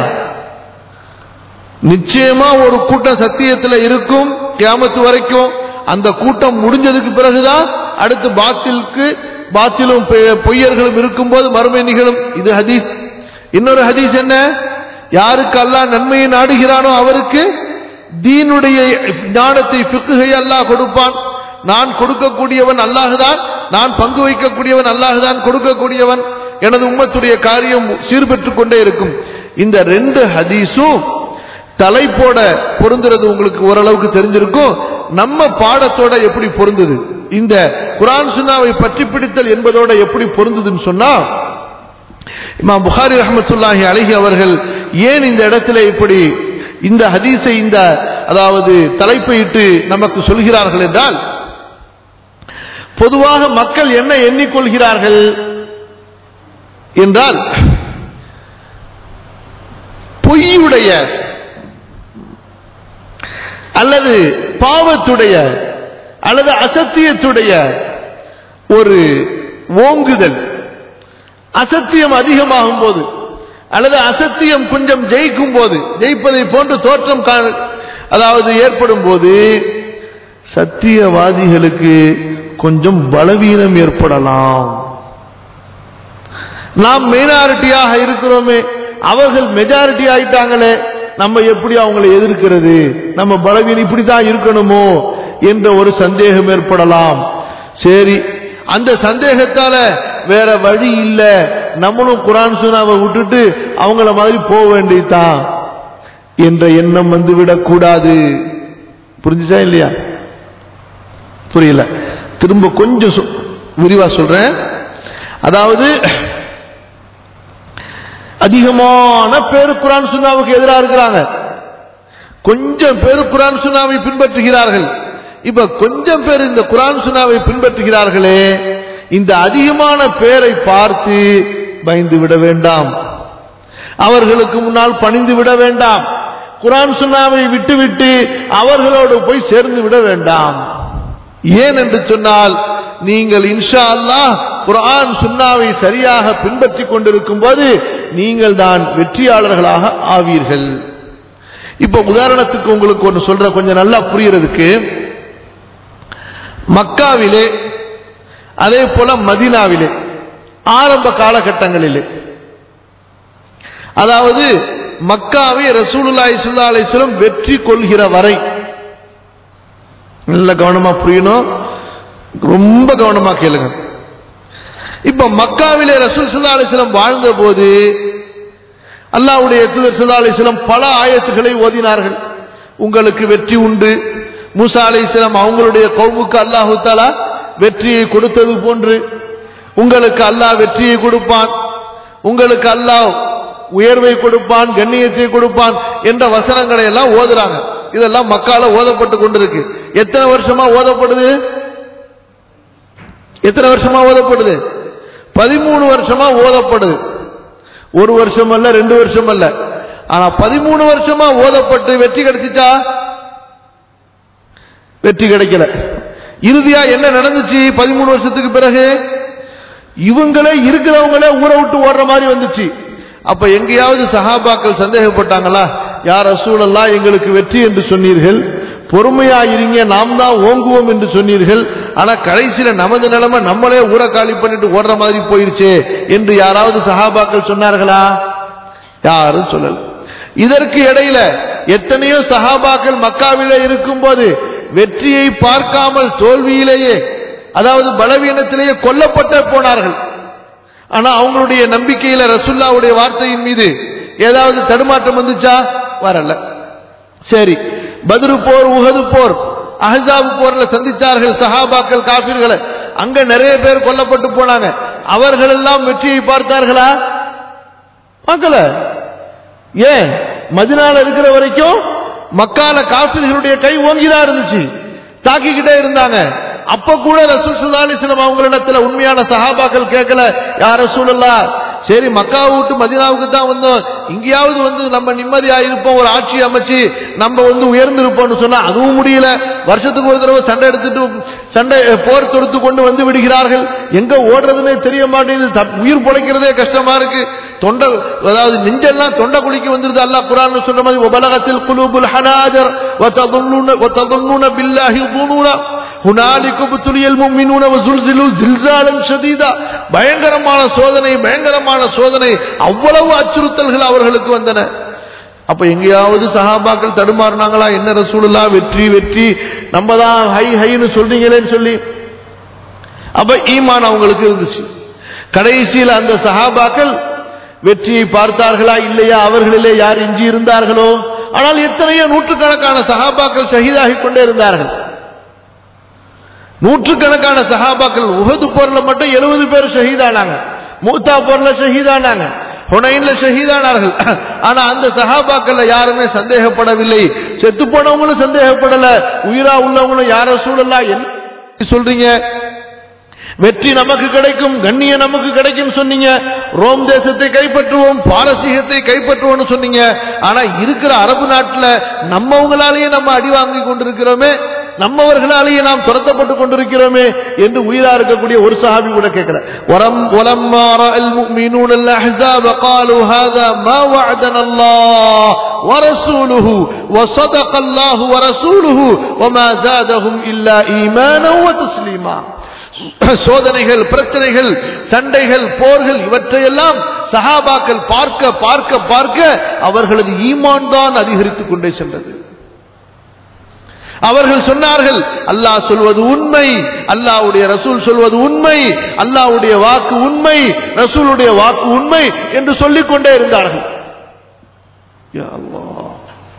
நிச்சயமா ஒரு கூட்டம் சத்தியத்துல இருக்கும் கியாமத்து வரைக்கும் அந்த கூட்டம் முடிஞ்சதுக்கு பிறகுதான் அடுத்து பாத்திலுக்கு பாத்திலும் பொய்- பொய்யர்களும் இருக்கும்போது மறுமை நிகழும் இது ஹதீஸ் இன்னொரு ஹதீஸ் என்ன யாருக்கு அல்லாஹ் நன்மையை நாடுகிறானோ அவருக்கு தீனுடைய ஞானத்தை ஃபிக்குகை அல்லாஹ் கொடுப்பான் நான் கொடுக்கக்கூடியவன் அல்லாஹுதான் நான் பங்கு வைக்கக்கூடியவன் அல்லாஹுதான் கொடுக்கக்கூடியவன் எனது உம்மத்துடைய காரியம் சீர்பெற்றுக் கொண்டே இருக்கும் இந்த ரெண்டு ஹதீஸும் தலைப்போட பொருந்துறது உங்களுக்கு ஓரளவுக்கு தெரிஞ்சிருக்கும் நம்ம பாடத்தோட எப்படி பொருந்தது இந்த குரான் சுன்னாவை பற்றி பிடித்தல் என்பதோட எப்படி பொருந்ததுன்னு சொன்னா இமாம் புகாரி ரஹமத்துல்லாஹி அழகி அவர்கள் ஏன் இந்த இடத்துல இப்படி இந்த ஹதீஸை இந்த அதாவது தலைப்பையிட்டு நமக்கு சொல்கிறார்கள் என்றால் பொதுவாக மக்கள் என்ன எண்ணிக்கொள்கிறார்கள் என்றால் பொய்யுடைய அல்லது பாவத்துடைய அல்லது அசத்தியத்துடைய ஒரு ஓங்குதல் அசத்தியம் அதிகமாகும் போது அல்லது அசத்தியம் கொஞ்சம் ஜெயிக்கும் போது ஜெயிப்பதை போன்று தோற்றம் கா- அதாவது ஏற்படும் போது சத்தியவாதிகளுக்கு கொஞ்சம் பலவீனம் ஏற்படலாம் நாம் மைனாரிட்டியாக இருக்கிறோமே அவர்கள் மெஜாரிட்டி ஆயிட்டாங்களே நம்ம எப்படி அவங்களை எதிர்க்கிறது நம்ம பலவீனம் இப்படித்தான் இருக்கணுமோ என்ற ஒரு சந்தேகம் ஏற்படலாம் சரி அந்த சந்தேகத்தால வேற வழி இல்ல நம்மளும் குரான் சுனாவை விட்டுட்டு அவங்கள மாதிரி போக வேண்டியதுதான் என்ற எண்ணம் வந்து விடக்கூடாது புரிஞ்சுச்சா இல்லையா புரியல திரும்ப கொஞ்சம் சொ- விரிவா சொல்றேன் அதாவது அதிகமான பேர் குரான் சுன்னாவுக்கு எதிராக இருக்கிறாங்க கொஞ்சம் பேர் குரான் சுன்னாவை பின்பற்றுகிறார்கள் இப்ப கொஞ்சம் பேர் இந்த குரான் சுன்னாவை பின்பற்றுகிறார்களே இந்த அதிகமான பேரை பார்த்து பயந்து விட வேண்டாம் அவர்களுக்கு முன்னால் பணிந்து விட வேண்டாம் குரான் சுன்னாவை விட்டுவிட்டு அவர்களோடு போய் சேர்ந்து விட வேண்டாம் ஏன் என்று சொன்னால் நீங்கள் இன்ஷா அல்லாஹ் குர்ஆன் சுன்னாவை சரியாக பின்பற்றிக் கொண்டிருக்கும் போது நீங்கள் தான் வெற்றியாளர்களாக ஆவீர்கள் இப்ப உதாரணத்துக்கு உங்களுக்கு ஒன்று சொல்ற கொஞ்சம் நல்லா புரியறதுக்கு மக்காவிலே அதே போல மதீனாவிலே ஆரம்ப காலகட்டங்களிலே அதாவது மக்காவை ரசூலுல்லாஹி ஸல்லல்லாஹு அலைஹி வஸல்லம் வெற்றி கொள்கிற வரை நல்ல கவனமா புரியணும் ரொம்ப கவனமா கேளுங்க இப்ப மக்காவிலே ரசூல் ஸல்லல்லாஹு அலைஹி வஸல்லம் வாழ்ந்த போது அல்லாஹ்வுடைய தூதர் ஸல்லல்லாஹு அலைஹி வஸல்லம் பல ஆயத்துக்களை ஓதினார்கள் உங்களுக்கு வெற்றி உண்டு மூசா அலைஹிஸ்ஸலாம் அவங்களுடைய கௌமுக்கு அல்லாஹு தஆலா வெற்றியை கொடுத்தது போன்று உங்களுக்கு அல்லாஹ் வெற்றியை கொடுப்பான் உங்களுக்கு அல்லாஹ் உயர்வை கொடுப்பான் கண்ணியத்தை கொடுப்பான் என்ற வசனங்களை எல்லாம் ஓதுறாங்க இதெல்லாம் மக்கால ஓதப்பட்டு கொண்டிருக்கு எத்தனை வருஷமா ஓதப்படுது எத்தனை வருஷமா ஓதப்படுது பதிமூணு வருஷமா ஓதப்படுது ஒரு வருஷம் அல்ல ரெண்டு வருஷம் அல்ல ஆனா பதிமூணு வருஷமா ஓதப்பட்டு வெற்றி கிடைச்சிச்சா வெற்றி கிடைக்கல இறுதியா என்ன நடந்துச்சு பதிமூணு வருஷத்துக்கு பிறகு இவங்களே இருக்கிறவங்களே ஊரை விட்டு ஓடுற மாதிரி வந்துச்சு அப்ப எங்கேயாவது சஹாபாக்கள் சந்தேகப்பட்டாங்களா யார் ரசூலல்லா எங்களுக்கு வெற்றி என்று சொன்னீர்கள் பொறுமையா இருங்க நாம் தான் ஓங்குவோம் என்று சொன்னீர்கள் ஆனா கடைசியில நமது நிலைமை நம்மளே ஊரை காலி பண்ணிட்டு ஓடுற மாதிரி போயிருச்சே என்று யாராவது சஹாபாக்கள் சொன்னார்களா யாரும் சொல்லல இதற்கு இடையில எத்தனையோ சஹாபாக்கள் மக்காவிலே இருக்கும்போது வெற்றியை பார்க்காமல் தோல்வியிலேயே அதாவது பலவீனத்திலேயே கொல்லப்பட்ட போனார்கள் ஆனா அவங்களுடைய நம்பிக்கையில ரசுல்லாவுடைய வார்த்தையின் மீது ஏதாவது தடுமாற்றம் வந்துச்சா வரல சரி பத்ரு போர் உஹது போர் அஹசாப் போர்ல சந்திச்சார்கள் சஹாபாக்கள் காபிர்களை அங்க நிறைய பேர் கொல்லப்பட்டு போனாங்க அவர்கள் எல்லாம் வெற்றியை பார்த்தார்களா பார்க்கல ஏன் மதினால இருக்கிற வரைக்கும் மக்கால காபிர்களுடைய கை ஓங்கிதான் இருந்துச்சு தாக்கிக்கிட்டே இருந்தாங்க அப்ப கூட ரசூல் சுல்லாலிஸ்லம் அவங்களிடத்துல உண்மையான சஹாபாக்கள் கேட்கல யார் ரசூலல்லா சரி மக்காவை விட்டு மதினாவுக்கு தான் வந்தோம் இங்கேயாவது வந்து நம்ம நிம்மதியா இருப்போம் ஒரு ஆட்சி அமைச்சு நம்ம வந்து உயர்ந்து இருப்போம்னு சொன்னா அதுவும் முடியல வருஷத்துக்கு ஒரு தடவை சண்டை எடுத்துட்டு சண்டை போர் தொடுத்து கொண்டு வந்து விடுகிறார்கள் எங்க ஓடுறதுன்னே தெரிய மாட்டேங்குது தப்- உயிர் பிழைக்கிறதே கஷ்டமா இருக்கு தொண்டை அதாவது நெஞ்செல்லாம் தொண்டை குளிக்க வந்துருது அல்லாஹ் குரான் சொல்ற மாதிரி உபலகத்தில் குலூபுல் ஹனாஜர் வததுன்னுன வததுன்னுன பில்லாஹி துனூனா ஹுனாலிக்கு துளியல் மும்மினூன வசுல்சிலு ஜில்சாலன் ஷதீதா பயங்கரமான சோதனை பயங்கரமான சோதனை அவ்வளவு அச்சுறுத்தல்கள் அவர்களுக்கு வந்தன அப்ப எங்கேயாவது சஹாபாக்கள் தடுமாறினாங்களா என்ன ரசூலுல்லா வெற்றி வெற்றி நம்ம தான் ஹை ஹைன்னு சொல்றீங்களேன்னு சொல்லி அப்ப ஈமான் அவங்களுக்கு இருந்துச்சு கடைசியில் அந்த சஹாபாக்கள் வெற்றியை பார்த்தார்களா இல்லையா அவர்களிலே யார் எஞ்சி இருந்தார்களோ ஆனால் எத்தனையோ நூற்றுக்கணக்கான சஹாபாக்கள் ஷஹீதாகி கொண்டே இருந்தார்கள் நூற்றுக்கணக்கான சஹாபாக்கள் உகது போர்ல மட்டும் எழுபது பேர் ஷஹீதானாங்க மூத்தா போர்ல ஷஹீதானாங்க ஹுனைன்ல ஷஹீதானார்கள் ஆனா அந்த சஹாபாக்கள்ல யாருமே சந்தேகப்படவில்லை செத்து போனவங்களும் சந்தேகப்படல உயிரா உள்ளவங்களும் யார சூழலா என்ன சொல்றீங்க வெற்றி நமக்கு கிடைக்கும் கண்ணிய நமக்கு கிடைக்கும் சொன்னீங்க ரோம் தேசத்தை கைப்பற்றுவோம் பாரசீகத்தை கைப்பற்றுவோம்னு சொன்னீங்க ஆனா இருக்கிற அரபு நாட்டுல நம்மவங்களாலேயே நம்ம அடி வாங்கி கொண்டிருக்கிறோமே நம்மவர்களாலேயே நாம் துரத்தப்பட்டு கொண்டிருக்கிறோமே என்று உயிரா இருக்கக்கூடிய ஒரு சஹாபி கூட கேட்கல ولم ولما راى المؤمنون الاحزاب قالوا هذا ما وعدنا الله ورسوله وصدق الله ورسوله وما زادهم الا ايمانا وتسليما சோதனைகள் பிரச்சனைகள் சண்டைகள் போர்கள் இவற்றையெல்லாம் சஹாபாக்கள் பார்க்க பார்க்க பார்க்க அவர்களது ஈமான் தான் அதிகரித்துக் கொண்டே சென்றது அவர்கள் சொன்னார்கள் அல்லாஹ் சொல்வது உண்மை அல்லாஹ்வுடைய ரசூல் சொல்வது உண்மை அல்லாஹ்வுடைய வாக்கு உண்மை ரசூலுடைய வாக்கு உண்மை என்று சொல்லிக் கொண்டே இருந்தார்கள் யா அல்லாஹ்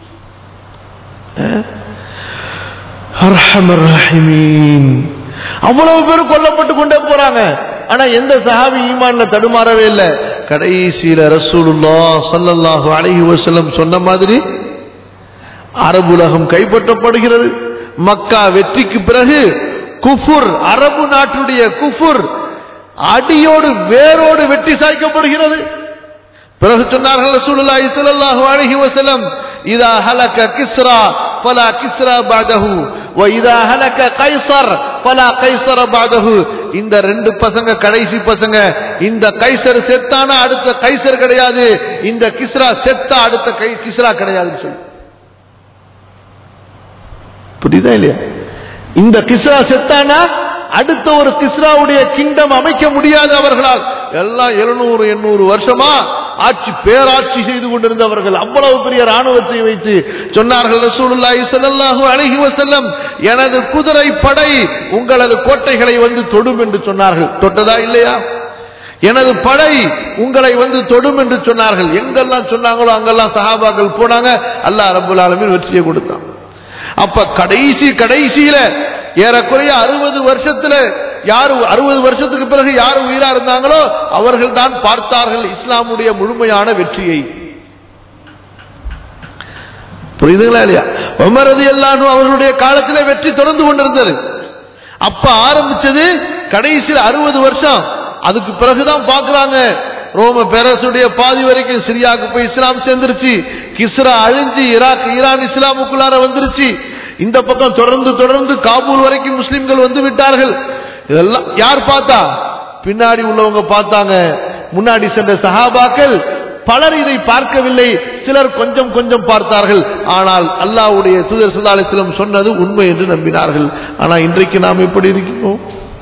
அர்ஹமர் ரஹீமீன் அவ்வளவு பேர் கொல்லப்பட்டு கொண்டே போறாங்க ஆனா எந்த சஹாபி ஈமான்ல தடுமாறவே இல்லை கடைசியில ரசூலுல்லா ஸல்லல்லாஹு அலைஹி வஸல்லம் சொன்ன மாதிரி அரபுலகம் கைப்பற்றப்படுகிறது மக்கா வெற்றிக்கு பிறகு குஃபுர் அரபு நாட்டுடைய குஃபுர் அடியோடு வேரோடு வெட்டி சாய்க்கப்படுகிறது பிறகு சொன்னார்கள் ரசூலுல்லாஹி ஸல்லல்லாஹு அலைஹி வஸல்லம் இதா ஹலக கிஸ்ரா ஃபலா கிஸ்ரா பஅதஹு வ இதா ஹலக கைஸர் ஃபலா கைஸர பஅதஹு இந்த ரெண்டு பசங்க கடைசி பசங்க இந்த கைசர் செத்தானா அடுத்த கைசர் கிடையாது இந்த கிஸ்ரா செத்தா அடுத்த கை கிஸ்ரா கிடையாதுன்னு சொல்லி புரியுதா இல்லையா இந்த கிஸ்ரா செத்தானா அடுத்த ஒரு கிஸ்ராவுடைய கிங்டம் அமைக்க முடியாது அவர்களால் எல்லாம் எழுநூறு எண்ணூறு வருஷமா ஆட்சி பேராட்சி செய்து கொண்டிருந்தவர்கள் அவ்வளவு பெரிய ராணுவத்தை வைத்து சொன்னார்கள் ரசூலுல்லாஹி ஸல்லல்லாஹு அலைஹி வஸல்லம் எனது குதிரை படை உங்களது கோட்டைகளை வந்து தொடும் என்று சொன்னார்கள் தொட்டதா இல்லையா எனது படை உங்களை வந்து தொடும் என்று சொன்னார்கள் எங்கெல்லாம் சொன்னாங்களோ அங்கெல்லாம் சஹாபாக்கள் போனாங்க அல்லாஹ் ரப்பல் ஆலமீன் வெற்றியை கொடுத்தான் அப்ப கடைசி கடைசியில ஏறக்குறைய அறுபது வருஷத்துல யாரு அறுபது வருஷத்துக்கு பிறகு யார் உயிரா இருந்தாங்களோ அவர்கள் தான் பார்த்தார்கள் இஸ்லாமுடைய முழுமையான வெற்றியை புரியுதுங்களா இல்லையா உமரது எல்லாரும் அவர்களுடைய காலத்திலே வெற்றி தொடர்ந்து கொண்டிருந்தது அப்ப ஆரம்பிச்சது கடைசியில் அறுபது வருஷம் அதுக்கு பிறகுதான் பாக்குறாங்க ரோம பேரரசுடைய பாதி வரைக்கும் சிரியாவுக்கு போய் இஸ்லாம் சேர்ந்துருச்சு கிஸ்ரா அழிஞ்சு ஈராக் ஈரான் இஸ்லாமுக்குள்ளார வந்துருச்சு இந்த பக்கம் தொடர்ந்து தொடர்ந்து காபூல் வரைக்கும் முஸ்லிம்கள் வந்து விட்டார்கள் இதெல்லாம் யார் பார்த்தா பின்னாடி உள்ளவங்க பார்த்தாங்க முன்னாடி சென்ற சஹாபாக்கள் பலர் இதை பார்க்கவில்லை சிலர் கொஞ்சம் கொஞ்சம் பார்த்தார்கள் ஆனால் அல்லாஹ்வுடைய தூதர் ஸல்லல்லாஹு அலைஹி வஸல்லம் சொன்னது உண்மை என்று நம்பினார்கள் ஆனா இன்றைக்கு நாம் எப்படி இருக்கிறோம்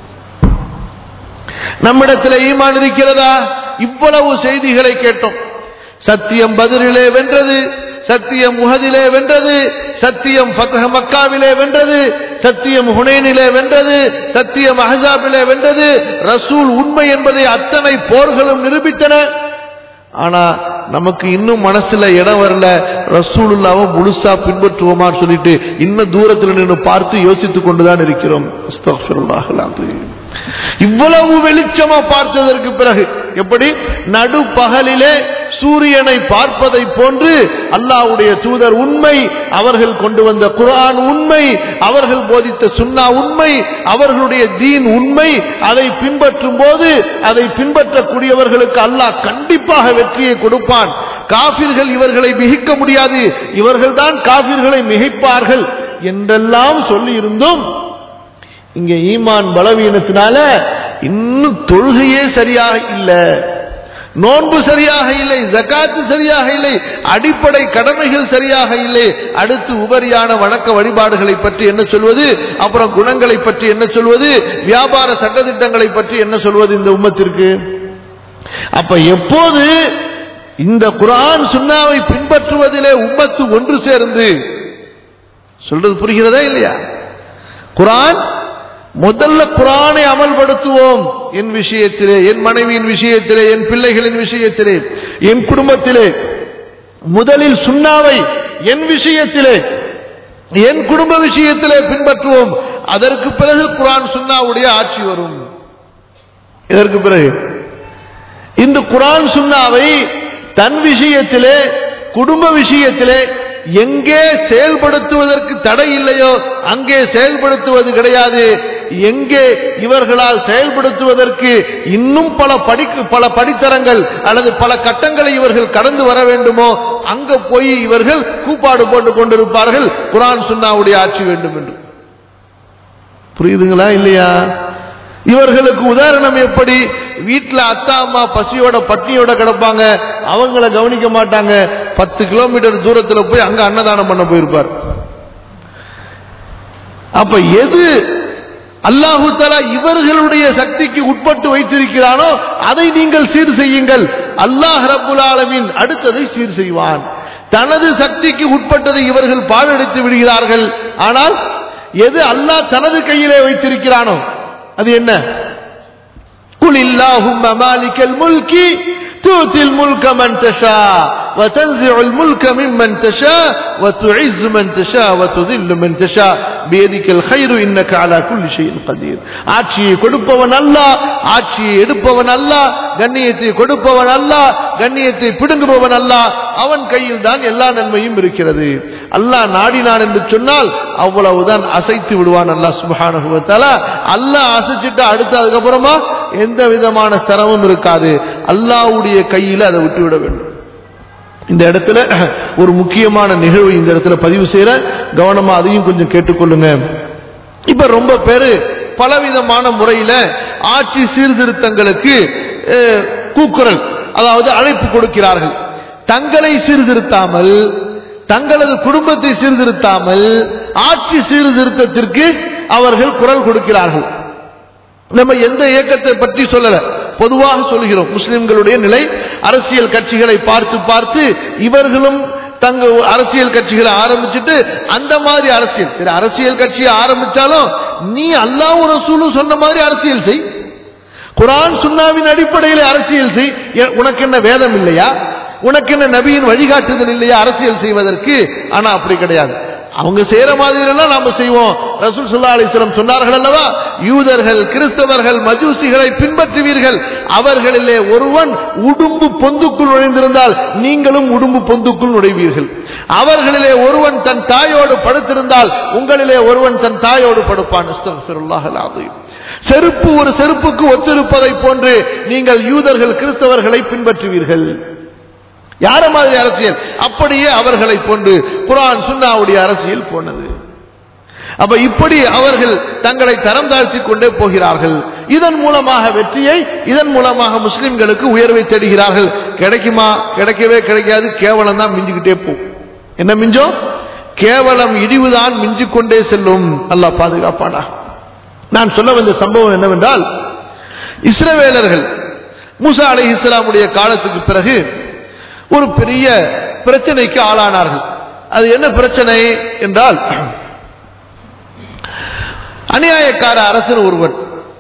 நம்மிடத்தில் ஈமான் இருக்கிறதா இவ்வளவு செய்திகளை கேட்டோம் சத்தியம் பதிரிலே வென்றது சத்தியம் உஹதிலே வென்றது சத்தியம் ஃபத்ஹ மக்காவிலே வென்றது சத்தியம் ஹுனைனிலே வென்றது சத்தியம் அஹ்ஸாபிலே வென்றது ரசூல் உண்மை என்பதை அத்தனை போர்களும் நிரூபித்தன ஆனா நமக்கு இன்னும் மனசுல இடம் வரல ரசூலுல்லாவை முழுசா பின்பற்றுவோமான்னு சொல்லிட்டு இன்னும் தூரத்தில் நின்று பார்த்து யோசித்துக் கொண்டுதான் இருக்கிறோம் அஸ்தக்ஃபிருல்லாஹ் அல்-அஸீம். இவ்வளவு வெளிச்சமா பார்த்ததற்கு பிறகு எப்படி நடு பகலிலே சூரியனை பார்ப்பதை போன்று அல்லாஹ்வுடைய தூதர் உண்மை அவர்கள் கொண்டு வந்த குர்ஆன் உண்மை அவர்கள் போதித்த சுன்னா உண்மை அவர்களுடைய தீன் உண்மை அதை பின்பற்றும் போது அதை பின்பற்றக்கூடியவர்களுக்கு அல்லாஹ் கண்டிப்பாக வெற்றியை கொடுப்பான் காபிர்கள் இவர்களை மிகிக்க முடியாது இவர்கள்தான் காபிர்களை மிகைப்பார்கள் என்றெல்லாம் சொல்லி இருந்தும் இங்க ஈமான் பலவீனத்தினால இன்னும் தொழுகையே சரியாக இல்ல நோன்பு சரியாக இல்லை ஜகாத்து சரியாக இல்லை அடிப்படை கடமைகள் சரியாக இல்லை அடுத்து உபரியான வணக்க வழிபாடுகளை பற்றி என்ன சொல்வது அப்புறம் குணங்களை பற்றி என்ன சொல்வது வியாபார சட்டதிட்டங்களை பற்றி என்ன சொல்வது இந்த உம்மத்திற்கு அப்ப எப்போது இந்த குரான் சுன்னாவை பின்பற்றுவதிலே உம்மத்து ஒன்று சேர்ந்து சொல்றது புரிகிறதா இல்லையா குரான் முதல்ல குரானை அமல்படுத்துவோம் என் விஷயத்திலே என் மனைவியின் விஷயத்திலே என் பிள்ளைகளின் விஷயத்திலே என் குடும்பத்திலே முதலில் சுண்ணாவை என் விஷயத்திலே என் குடும்ப விஷயத்திலே பின்பற்றுவோம் அதற்கு பிறகு குரான் சுன்னாவுடைய ஆட்சி வரும் இதற்கு பிறகு இந்த குரான் சுன்னாவை தன் விஷயத்திலே குடும்ப விஷயத்திலே எங்கே செயல்படுத்துவதற்கு தடை இல்லையோ அங்கே செயல்படுத்துவது கிடையாது எங்கே இவர்களால் செயல்படுத்துவதற்கு இன்னும் பல படிக்கு பல படித்தரங்கள் அல்லது பல கட்டங்களை இவர்கள் கடந்து வர வேண்டுமோ அங்க போய் இவர்கள் கூப்பாடு போட்டுக் கொண்டிருப்பார்கள் குரான் சுன்னாவுடைய ஆட்சி வேண்டும் என்று புரியுதுங்களா இல்லையா இவர்களுக்கு உதாரணம் எப்படி வீட்டுல அத்தா அம்மா பசியோட பட்னியோட கிடப்பாங்க அவங்கள கவனிக்க மாட்டாங்க பத்து கிலோமீட்டர் தூரத்துல போய் அங்க அன்னதானம் பண்ண போயிருப்பார் அப்ப எது அல்லாஹு தலா இவர்களுடைய சக்திக்கு உட்பட்டு வைத்திருக்கிறானோ அதை நீங்கள் சீர் செய்யுங்கள் அல்லாஹ் ரபுல் ஆலமின் அடுத்ததை சீர் செய்வான் தனது சக்திக்கு உட்பட்டதை இவர்கள் பாழடித்து விடுகிறார்கள் ஆனால் எது அல்லாஹ் தனது கையிலே வைத்திருக்கிறானோ அது என்ன قل اللهم مالك الملك تؤتي الملك من تشاء وتنزع الملك ممن تشاء وتعز من تشاء وتذل من تشاء بيدك الخير انك على كل شيء قدير ஆட்சியை கொடுப்பவன் அல்லாஹ் ஆட்சியை எடுப்பவன் அல்லாஹ் கண்ணியத்தை கொடுப்பவன் அல்லாஹ் கண்ணியத்தை பிடுங்குபவன் அல்லாஹ் அவன் கையில் தான் எல்லா நன்மையும் இருக்கிறது அல்லாஹ் நாடினான் என்று சொன்னால் அவ்வளவுதான் அசைத்து விடுவான் அல்லாஹ் சுபஹானஹு வ தஆலா அல்லாஹ் அசைச்சிட்டு அடுத்து அதுக்கப்புறமா எந்த விதமான ஸ்தரமும் இருக்காது அல்லாஹ்வுடைய கையில் அதை விட்டுவிட வேண்டும் இந்த இடத்துல ஒரு முக்கியமான நிகழ்வு இந்த இடத்துல பதிவு செய்யற கவனமா அதையும் கொஞ்சம் கேட்டுக்கொள்ளுங்க இப்ப ரொம்ப பேரு பலவிதமான முறையில ஆட்சி சீர்திருத்தங்களுக்கு அஹ், கூக்குரல் அதாவது அழைப்பு கொடுக்கிறார்கள் தங்களை சீர்திருத்தாமல் தங்களது குடும்பத்தை சீர்திருத்தாமல் ஆட்சி சீர்திருத்தத்திற்கு அவர்கள் குரல் கொடுக்கிறார்கள் நம்ம எந்த இயக்கத்தை பற்றி சொல்லல பொதுவாக சொல்கிறோம் முஸ்லிம்களுடைய நிலை அரசியல் கட்சிகளை பார்த்து பார்த்து இவர்களும் தங்க அரசியல் கட்சிகளை ஆரம்பிச்சுட்டு அந்த மாதிரி அரசியல் சரி அரசியல் கட்சியை ஆரம்பிச்சாலும் நீ அல்லாஹ் ரசூலும் சொன்ன மாதிரி அரசியல் செய் குரான் சுன்னாவின் அடிப்படையில் அரசியல் செய் எ- உனக்கு என்ன வேதம் இல்லையா உனக்கு என்ன நபியின் வழிகாட்டுதல் இல்லையா அரசியல் செய்வதற்கு ஆனா அப்படி கிடையாது அவங்க செய்யற மாதிரி எல்லாம் நாம செய்வோம் ரசூல் சுல்லா அலிஸ்லம் சொன்னார்கள் அல்லவா யூதர்கள் கிறிஸ்தவர்கள் மஜூசிகளை பின்பற்றுவீர்கள் அவர்களிலே ஒருவன் உடும்பு பொந்துக்குள் நுழைந்திருந்தால் நீங்களும் உடும்பு பொந்துக்குள் நுழைவீர்கள் அவர்களிலே ஒருவன் தன் தாயோடு படுத்திருந்தால் உங்களிலே ஒருவன் தன் தாயோடு படுப்பான் அஸ்தக்ஃபிருல்லாஹ் அல்-அஸீம். செருப்பு ஒரு செருப்புக்கு ஒத்திருப்பதை போன்று நீங்கள் யூதர்கள் கிறிஸ்தவர்களை பின்பற்றுவீர்கள் யார மாதிரி அரசியல் அப்படியே அவர்களை கொண்டு குரான் சுன்னாவுடைய அரசியல் போனது அப்ப இப்படி அவர்கள் தங்களை தரம் தாழ்த்தி கொண்டே போகிறார்கள் இதன் மூலமாக வெற்றியை இதன் மூலமாக முஸ்லிம்களுக்கு உயர்வை தேடுகிறார்கள் கிடைக்குமா கிடைக்கவே கிடைக்காது கேவலம் தான் மிஞ்சிக்கிட்டே போகும் என்ன மிஞ்சோம் கேவலம் இடிவுதான் மிஞ்சிக் கொண்டே செல்லும் அல்லாஹ் பாதுகாப்பானா நான் சொல்ல வந்த சம்பவம் என்னவென்றால் இஸ்ரவேலர்கள் மூசா அலை இஸ்லாமுடைய காலத்துக்கு பிறகு ஒரு பெரிய பிரச்சனைக்கு ஆளானார்கள் அது என்ன பிரச்சனை என்றால் அநியாயக்கார அரசர் ஒருவர்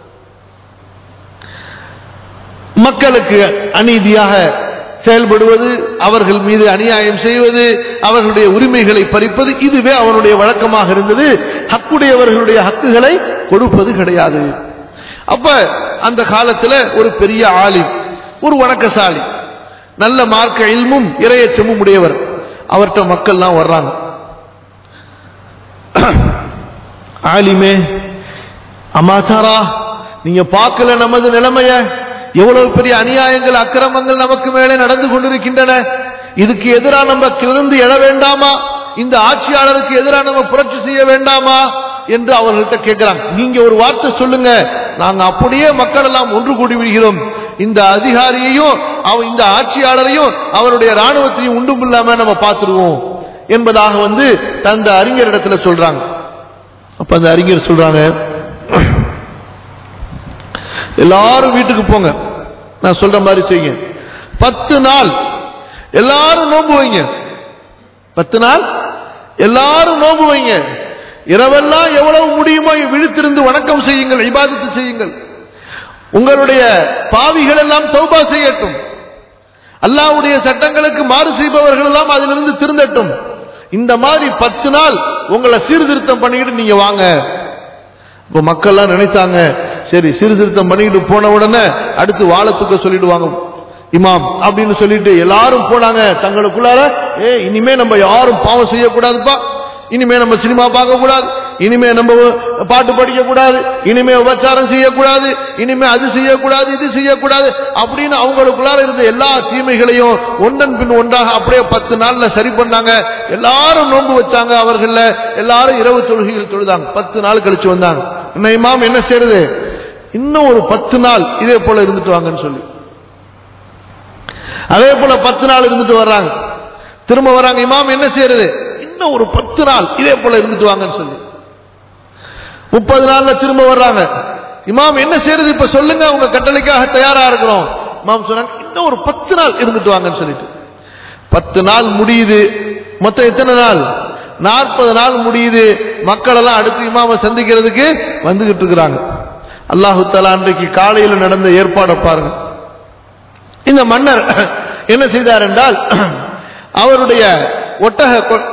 மக்களுக்கு அநீதியாக செயல்படுவது அவர்கள் மீது அநியாயம் செய்வது அவர்களுடைய உரிமைகளை பறிப்பது இதுவே அவருடைய வழக்கமாக இருந்தது ஹக்குடையவர்களுடைய ஹக்குகளை கொடுப்பது கிடையாது அப்ப அந்த காலத்துல ஒரு பெரிய ஆலிம் ஒரு வணக்கசாலி நல்ல மார்க்க இல்மும் இரையச்சமும் உடையவர் அவர்கிட்ட மக்கள்லாம் வர்றாங்க ஆலிமே அமாச்சாரா நீங்க பார்க்கல நமது நிலைமைய எவ்வளவு பெரிய அநியாயங்கள் அக்கிரமங்கள் நமக்கு மேலே நடந்து கொண்டிருக்கின்றன இதுக்கு எதிராக நம்ம கிளர்ந்து எழ வேண்டாமா இந்த ஆட்சியாளருக்கு எதிராக நம்ம புரட்சி செய்ய வேண்டாமா என்று அவர்கள்ட்ட கேட்கிறாங்க நீங்க ஒரு வார்த்தை சொல்லுங்க நாங்க அப்படியே மக்கள் எல்லாம் ஒன்று கூடி விடுகிறோம் இந்த அதிகாரியையும் அவ- இந்த ஆட்சியாளரையும் அவருடைய ராணுவத்தையும் உண்டும் இல்லாம நம்ம பார்த்துருவோம் என்பதாக வந்து தந்த அறிஞரிடத்துல சொல்றாங்க அப்ப அந்த அறிஞர் சொல்றாங்க எல்லாரும் வீட்டுக்கு போங்க நான் சொல்ற மாதிரி செய்யுங்க பத்து நாள் எல்லாரும் நோன்பு வைங்க பத்து நாள் எல்லாரும் நோன்பு வைங்க இரவெல்லாம் எவ்வளவு முடியுமோ விழித்திருந்து வணக்கம் செய்யுங்கள் இபாதத்து செய்யுங்கள் உங்களுடைய பாவிகள் எல்லாம் தௌபா செய்யட்டும் அல்லாஹ்வுடைய சட்டங்களுக்கு மாறு செய்பவர்கள் எல்லாம் அதிலிருந்து திருந்தட்டும் இந்த மாதிரி பத்து நாள் உங்களை சீர்திருத்தம் பண்ணிக்கிட்டு நீங்க வாங்க இப்ப மக்கள்லாம் நினைத்தாங்க சரி சீர்திருத்தம் பண்ணிக்கிட்டு போன உடனே அடுத்து வாழை தூக்க சொல்லிடுவாங்க இமாம் அப்படின்னு சொல்லிட்டு எல்லாரும் போனாங்க தங்களுக்குள்ளார ஏ இனிமே நம்ம யாரும் பாவம் செய்யக்கூடாதுப்பா இனிமே நம்ம சினிமா பார்க்க கூடாது இனிமே நம்ம பாட்டு படிக்க கூடாது இனிமே உபச்சாரம் செய்யக்கூடாது இனிமே அது செய்யக்கூடாது இது செய்யக்கூடாது அப்படின்னு அவங்களுக்குள்ளார இருந்த எல்லா தீமைகளையும் ஒன்றன் பின் ஒன்றாக அப்படியே பத்து நாள்ல சரி பண்ணாங்க எல்லாரும் நோன்பு வச்சாங்க அவர்கள எல்லாரும் இரவு தொழுகைகள் தொழுதாங்க பத்து நாள் கழிச்சு வந்தாங்க என்ன இமாம் என்ன செய்யறது இன்னும் ஒரு பத்து நாள் இதே போல இருந்துட்டு வாங்கன்னு சொல்லி அதே போல பத்து நாள் இருந்துட்டு வர்றாங்க திரும்ப வராங்க இமாம் என்ன செய்யறது இன்னும் ஒரு பத்து நாள் இதே போல இருந்துட்டு வாங்கன்னு சொல்லி முப்பது நாள்ல திரும்ப வர்றாங்க இமாம் என்ன செய்யறது இப்ப சொல்லுங்க உங்க கட்டளைக்காக தயாரா இருக்கிறோம் இமாம் சொன்னாங்க இன்னும் ஒரு பத்து நாள் இருந்துட்டு வாங்கன்னு சொல்லிட்டு பத்து நாள் முடியுது மொத்தம் எத்தனை நாள் நாற்பது நாள் முடியுது மக்கள் எல்லாம் அடுத்து இமாம சந்திக்கிறதுக்கு வந்துகிட்டு இருக்கிறாங்க அல்லாஹு தலா அன்றைக்கு காலையில் நடந்த ஏற்பாடை பாருங்க இந்த மன்னர் என்ன செய்தார் என்றால் அவருடைய ஒட்டக கொ-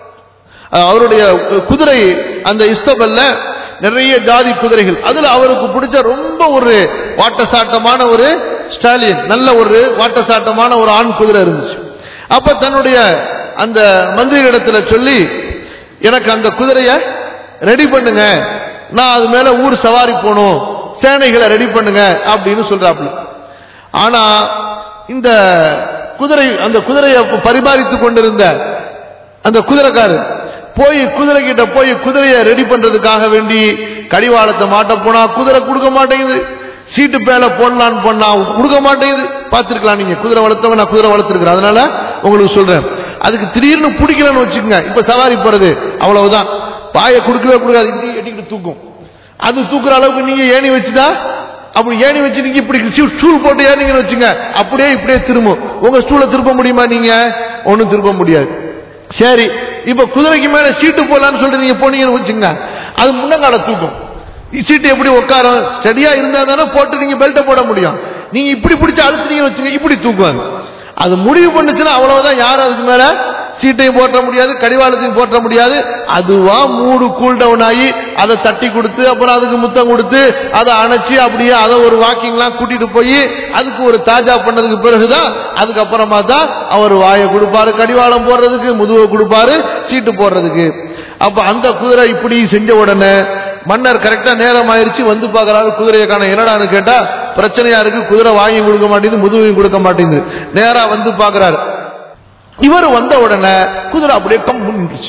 அவருடைய குதிரை அந்த இஸ்தபல்ல நிறைய ஜாதி குதிரைகள் அதுல அவருக்கு பிடிச்ச ரொம்ப ஒரு வாட்டசாட்டமான ஒரு ஸ்டாலியன் நல்ல ஒரு வாட்டசாட்டமான ஒரு ஆண் குதிரை இருந்துச்சு அப்ப தன்னுடைய அந்த மந்திரியிடத்துல சொல்லி எனக்கு அந்த குதிரைய ரெடி பண்ணுங்க நான் அது மேல ஊர் சவாரி போகணும் சேனைகளை ரெடி பண்ணுங்க அப்படின்னு சொல்றாப்புல ஆனா இந்த குதிரை அந்த குதிரையை பரிமாறித்துக் கொண்டிருந்த அந்த குதிரைக்காரர் போய் குதிரை கிட்ட போய் குதிரையை ரெடி பண்றதுக்காக வேண்டி கடிவாளத்தை மாட்ட போனா குதிரை கொடுக்க மாட்டேங்குது சீட்டு பேல போடலான்னு பண்ணா கொடுக்க மாட்டேங்குது பார்த்திருக்கலாம் நீங்க குதிரை வளர்த்தவன் நான் குதிரை வளர்த்துருக்கிறேன் அதனால உங்களுக்கு சொல்றேன் அதுக்கு திடீர்னு பிடிக்கலன்னு வச்சுக்கோங்க இப்ப சவாரி போறது அவ்வளவுதான் பாயை கொடுக்கவே கொடுக்காது இப்படி எட்டிக்கிட்டு தூக்கும் அது தூக்குற அளவுக்கு நீங்க ஏணி வச்சுதா அப்படி ஏணி வச்சு நீங்க இப்படி ஸ்டூ- ஸ்டூல் போட்டு ஏறிங்கன்னு வச்சுங்க அப்படியே இப்படியே திரும்பும் உங்க ஸ்டூலை திருப்ப முடியுமா நீங்க ஒண்ணும் திருப்ப முடியாது சரி இப்ப குதிரைக்கு மேல சீட்டு போடலான்னு சொல்லிட்டு நீங்க போனீங்கன்னு வச்சுங்க அது முன்னங்கால தூக்கும் சீட்டு எப்படி உட்காரும் ஸ்டடியா இருந்தா தானே போட்டு நீங்க பெல்ட்டை போட முடியும் நீங்க இப்படி பிடிச்சு அழுத்துனீங்கன்னு வச்சுங்க இப்படி தூக்கும் அது அது முடிவு பண்ணுச்சுன்னா அவ்வளவுதான் யாரும் அதுக்கு மேல சீட்டையும் போட்ட முடியாது கடிவாளத்தையும் போட்ட முடியாது அதுவா மூடு கூல் டவுன் ஆகி அதை தட்டி கொடுத்து அப்புறம் அதுக்கு முத்தம் கொடுத்து அதை அணைச்சு அப்படியே அதை ஒரு வாக்கிங்லாம் கூட்டிட்டு போய் அதுக்கு ஒரு தாஜா பண்ணதுக்கு பிறகுதான் அதுக்கப்புறமா தான் அவர் வாயை கொடுப்பாரு கடிவாளம் போடுறதுக்கு முதுவை கொடுப்பாரு சீட்டு போடுறதுக்கு அப்ப அந்த குதிரை இப்படி செஞ்ச உடனே மன்னர் கரெக்டா நேரம் ஆயிருச்சு வந்து பாக்குறாரு குதிரையை காண என்னடான்னு கேட்டா பிரச்சனையா இருக்கு குதிரை வாங்கியும் கொடுக்க மாட்டேங்குது முதுவையும் கொடுக்க மாட்டேங்குது நேரா வந்து பாக்குறாரு இவர் வந்த உடனே குதிரை அப்படியே கம்பு நின்றுச்சு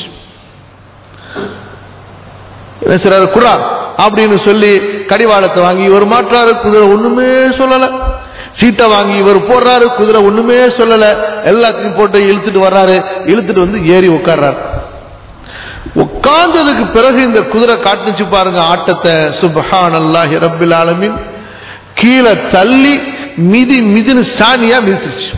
என்ன செய்றாரு குரா அப்படின்னு சொல்லி கடிவாளத்தை வாங்கி இவர் மாற்றாரு குதிரை ஒண்ணுமே சொல்லல சீட்டை வாங்கி இவர் போடுறாரு குதிரை ஒண்ணுமே சொல்லல எல்லாத்தையும் போட்டு இழுத்துட்டு வர்றாரு இழுத்துட்டு வந்து ஏறி உட்கார்றாரு உட்கார்ந்ததுக்கு பிறகு இந்த குதிரை காட்டுச்சு பாருங்க ஆட்டத்தை சுபஹான் அல்லாஹி ரப்பில் ஆலமீன் கீழே தள்ளி மிதி மிதின்னு சாணியா மிதிச்சிருச்சு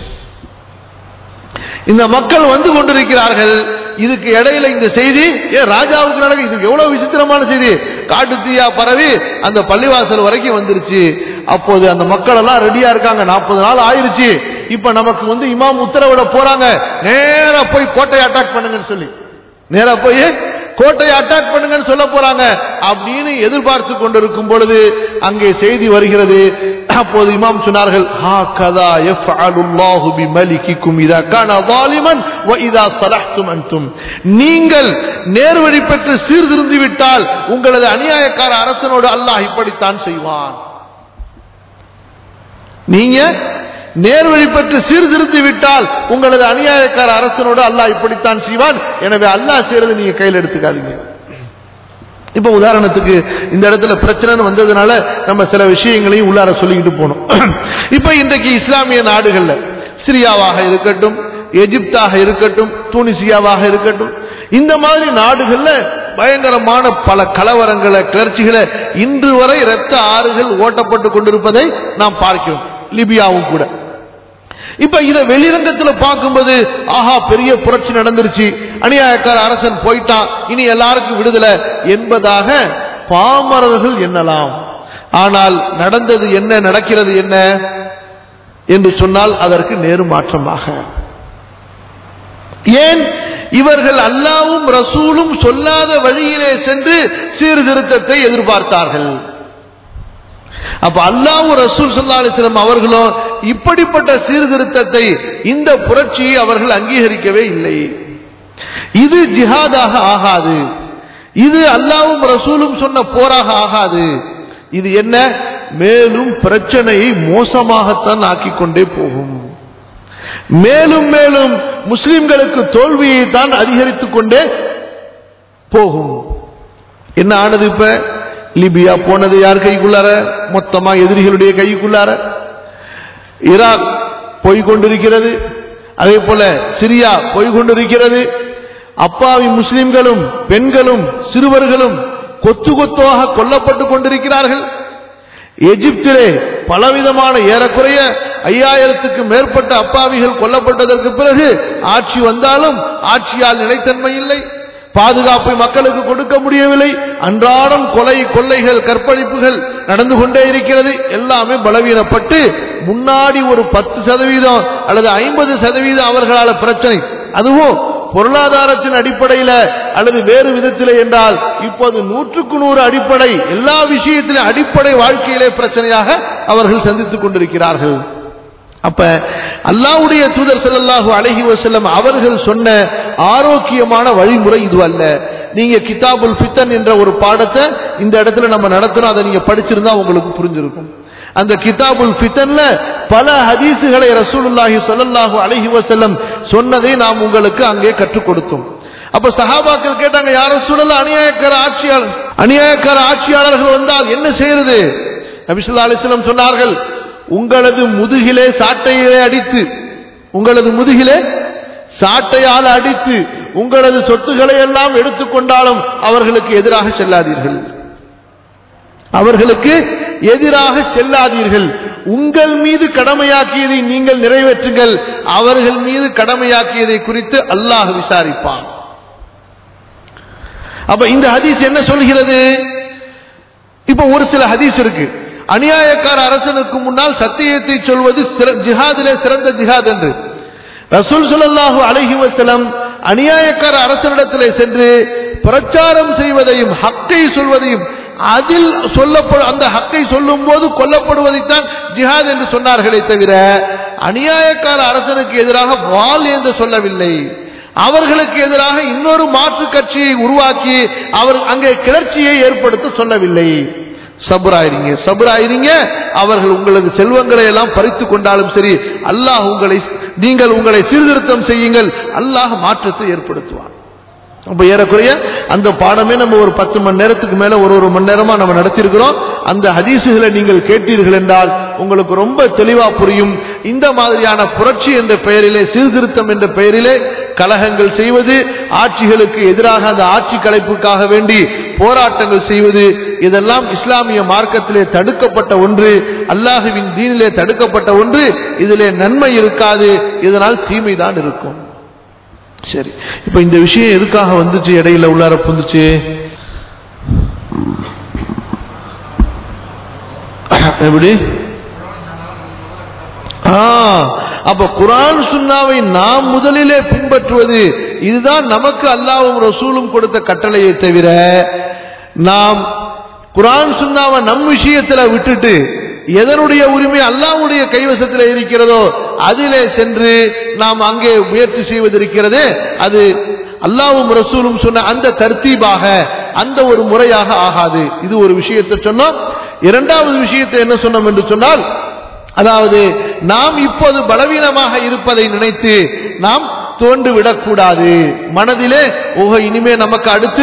இந்த மக்கள் வந்து கொண்டிருக்கிறார்கள் இதுக்கு இடையில இந்த செய்தி ஏன் ராஜாவுக்கு நடக்க இது எவ்வளவு விசித்திரமான செய்தி காட்டு தீயா பரவி அந்த பள்ளிவாசல் வரைக்கும் வந்துருச்சு அப்போது அந்த மக்கள் எல்லாம் ரெடியா இருக்காங்க நாற்பது நாள் ஆயிருச்சு இப்ப நமக்கு வந்து இமாம் உத்தரவிட போறாங்க நேரா போய் கோட்டையை அட்டாக் பண்ணுங்கன்னு சொல்லி நேரா போய் கோட்டையை அட்டாக் பண்ணுங்கன்னு சொல்ல போறாங்க அப்படின்னு எதிர்பார்த்து கொண்டிருக்கும் பொழுது அங்கே செய்தி வருகிறது அப்போது இமாம் சொன்னார்கள் ஹா கதா யஃஅலுல்லாஹு பிமலிகிக்கும் இதா கான ظالمًا وإذا صلحتم أنتم நீங்கள் நேர்வழி பெற்று சீர்திருந்தி விட்டால் உங்களது அநியாயக்கார அரசனோடு அல்லாஹ் இப்படித்தான் செய்வான் நீங்க நேர்வழி பெற்று சீர்திருத்தி விட்டால் உங்களது அநியாயக்கார அரசனோடு அல்லாஹ் இப்படித்தான் செய்வான் எனவே அல்லாஹ் செய்யறது நீங்க கையில் எடுத்துக்காதீங்க இப்ப உதாரணத்துக்கு இந்த இடத்துல பிரச்சனைன்னு வந்ததுனால நம்ம சில விஷயங்களையும் உள்ளார சொல்லிக்கிட்டு போனோம் இப்ப இன்றைக்கு இஸ்லாமிய நாடுகள்ல சிரியாவாக இருக்கட்டும் எகிப்தாக இருக்கட்டும் தூனிசியாவாக இருக்கட்டும் இந்த மாதிரி நாடுகள்ல பயங்கரமான பல கலவரங்களை கிளர்ச்சிகளை இன்று வரை இரத்த ஆறுகள் ஓட்டப்பட்டு கொண்டிருப்பதை நாம் பார்க்கிறோம் லிபியாவும் கூட இப்ப இத வெளிரங்கத்துல பார்க்கும்போது ஆஹா பெரிய புரட்சி நடந்துருச்சு அநியாயக்கார அரசன் போயிட்டான் இனி எல்லாருக்கும் விடுதலை என்பதாக பாமரர்கள் எண்ணலாம் ஆனால் நடந்தது என்ன நடக்கிறது என்ன என்று சொன்னால் அதற்கு நேரு மாற்றமாக ஏன் இவர்கள் அல்லாவும் ரசூலும் சொல்லாத வழியிலே சென்று சீர்திருத்தத்தை எதிர்பார்த்தார்கள் அப்ப அல்லாவும் ரசூல் சல்லா அலிஸ்லம் அவர்களும் இப்படிப்பட்ட சீர்திருத்தத்தை இந்த புரட்சியை அவர்கள் அங்கீகரிக்கவே இல்லை இது ஜிஹாதாக ஆகாது இது அல்லாவும் ரசூலும் சொன்ன போராக ஆகாது இது என்ன மேலும் பிரச்சனையை மோசமாகத்தான் ஆக்கிக் கொண்டே போகும் மேலும் மேலும் முஸ்லிம்களுக்கு தோல்வியை தான் அதிகரித்துக் கொண்டே போகும் என்ன ஆனது இப்ப லிபியா போனது யார் கைக்குள்ளார மொத்தமா எதிரிகளுடைய கைக்குள்ளார ஈராக் போய்கொண்டிருக்கிறது அதே போல சிரியா போய்கொண்டிருக்கிறது அப்பாவி முஸ்லிம்களும் பெண்களும் சிறுவர்களும் கொத்து கொத்தாக கொல்லப்பட்டுக் கொண்டிருக்கிறார்கள் எகிப்திலே பலவிதமான ஏறக்குறைய ஐயாயிரத்துக்கு மேற்பட்ட அப்பாவிகள் கொல்லப்பட்டதற்கு பிறகு ஆட்சி வந்தாலும் ஆட்சியால் நிலைத்தன்மை இல்லை பாதுகாப்பை மக்களுக்கு கொடுக்க முடியவில்லை அன்றாடம் கொலை கொள்ளைகள் கற்பழிப்புகள் நடந்து கொண்டே இருக்கிறது எல்லாமே பலவீனப்பட்டு முன்னாடி ஒரு பத்து சதவீதம் அல்லது ஐம்பது சதவீதம் அவர்களால் பிரச்சனை அதுவும் பொருளாதாரத்தின் அடிப்படையில் அல்லது வேறு விதத்தில் என்றால் இப்போது நூற்றுக்கு நூறு அடிப்படை எல்லா விஷயத்திலும் அடிப்படை வாழ்க்கையிலே பிரச்சனையாக அவர்கள் சந்தித்துக் கொண்டிருக்கிறார்கள் அப்ப அல்லாவுடைய தூதர் செல்லல்லாஹு அழகி வசல்லம் அவர்கள் சொன்ன ஆரோக்கியமான வழிமுறை இது அல்ல நீங்க கிதாபுல் ஃபித்தன் என்ற ஒரு பாடத்தை இந்த இடத்துல நம்ம நடத்தணும் அதை நீங்க படிச்சிருந்தா உங்களுக்கு புரிஞ்சிருக்கும் அந்த கிதாபுல் ஃபித்தன்ல பல ஹதீசுகளை ரசூலுல்லாஹி சொல்லல்லாஹு அழகி வசல்லம் சொன்னதை நாம் உங்களுக்கு அங்கே கற்றுக் கொடுத்தோம் அப்ப சஹாபாக்கள் கேட்டாங்க யார சூழல அநியாயக்கார ஆட்சியாளர் அநியாயக்கார ஆட்சியாளர்கள் வந்தால் என்ன செய்யறது நபிசுல்லா அலிஸ்லம் சொன்னார்கள் உங்களது முதுகிலே சாட்டையிலே அடித்து உங்களது முதுகிலே சாட்டையால் அடித்து உங்களது சொத்துக்களை எல்லாம் எடுத்துக்கொண்டாலும் அவர்களுக்கு எதிராக செல்லாதீர்கள் அவர்களுக்கு எதிராக செல்லாதீர்கள் உங்கள் மீது கடமையாக்கியதை நீங்கள் நிறைவேற்றுங்கள் அவர்கள் மீது கடமையாக்கியதை குறித்து அல்லாஹ் விசாரிப்பான் அப்ப இந்த ஹதீஸ் என்ன சொல்கிறது இப்ப ஒரு சில ஹதீஸ் இருக்கு அநியாயக்கார அரசனுக்கு முன்னால் சத்தியத்தை சொல்வது ஜிஹாதிலே சிறந்த ஜிஹாத் என்று ரசூல் சுல்லாஹூ அலஹி வசலம் அநியாயக்கார அரசனிடத்திலே சென்று பிரச்சாரம் செய்வதையும் ஹக்கை சொல்வதையும் அதில் சொல்லப்படும் அந்த ஹக்கை சொல்லும் போது கொல்லப்படுவதைத்தான் ஜிஹாத் என்று சொன்னார்களே தவிர அநியாயக்கார அரசனுக்கு எதிராக வால் என்று சொல்லவில்லை அவர்களுக்கு எதிராக இன்னொரு மாற்று கட்சியை உருவாக்கி அவர் அங்கே கிளர்ச்சியை ஏற்படுத்த சொல்லவில்லை சபுராயிருங்க சபுராயிருங்க அவர்கள் உங்களது செல்வங்களை எல்லாம் பறித்து கொண்டாலும் சரி அல்லாஹ் உங்களை நீங்கள் உங்களை சீர்திருத்தம் செய்யுங்கள் அல்லாஹ் மாற்றத்தை ஏற்படுத்துவார் அப்ப ஏறக்குறைய அந்த பாடமே நம்ம ஒரு பத்து மணி நேரத்துக்கு மேல ஒரு ஒரு மணி நேரமா நம்ம நடத்திருக்கிறோம் அந்த ஹதீசுகளை நீங்கள் கேட்டீர்கள் என்றால் உங்களுக்கு ரொம்ப தெளிவா புரியும் இந்த மாதிரியான புரட்சி என்ற பெயரிலே சீர்திருத்தம் என்ற பெயரிலே கலகங்கள் செய்வது ஆட்சிகளுக்கு எதிராக அந்த ஆட்சி கலைப்புக்காக வேண்டி போராட்டங்கள் செய்வது இதெல்லாம் இஸ்லாமிய மார்க்கத்திலே தடுக்கப்பட்ட ஒன்று அல்லாஹுவின் தீனிலே தடுக்கப்பட்ட ஒன்று இதிலே நன்மை இருக்காது இதனால் தீமைதான் இருக்கும் சரி இப்ப இந்த விஷயம் எதுக்காக வந்துச்சு இடையில உள்ளார புந்துச்சு எப்படி அப்ப குரான் சுன்னாவை நாம் முதலிலே பின்பற்றுவது இதுதான் நமக்கு அல்லாவும் ரசூலும் கொடுத்த கட்டளையை தவிர நாம் குரான் சுன்னாவை நம் விஷயத்துல விட்டுட்டு எதனுடைய உரிமை அல்லாவுடைய கைவசத்தில் இருக்கிறதோ அதிலே சென்று நாம் அங்கே முயற்சி செய்வதிருக்கிறது அது அல்லாவும் ரசூலும் சொன்ன அந்த தர்த்தீபாக அந்த ஒரு முறையாக ஆகாது இது ஒரு விஷயத்தை சொன்னோம் இரண்டாவது விஷயத்தை என்ன சொன்னோம் என்று சொன்னால் அதாவது நாம் இப்போது பலவீனமாக இருப்பதை நினைத்து நாம் தோண்டு விடக்கூடாது மனதிலே ஓஹோ இனிமே நமக்கு அடுத்து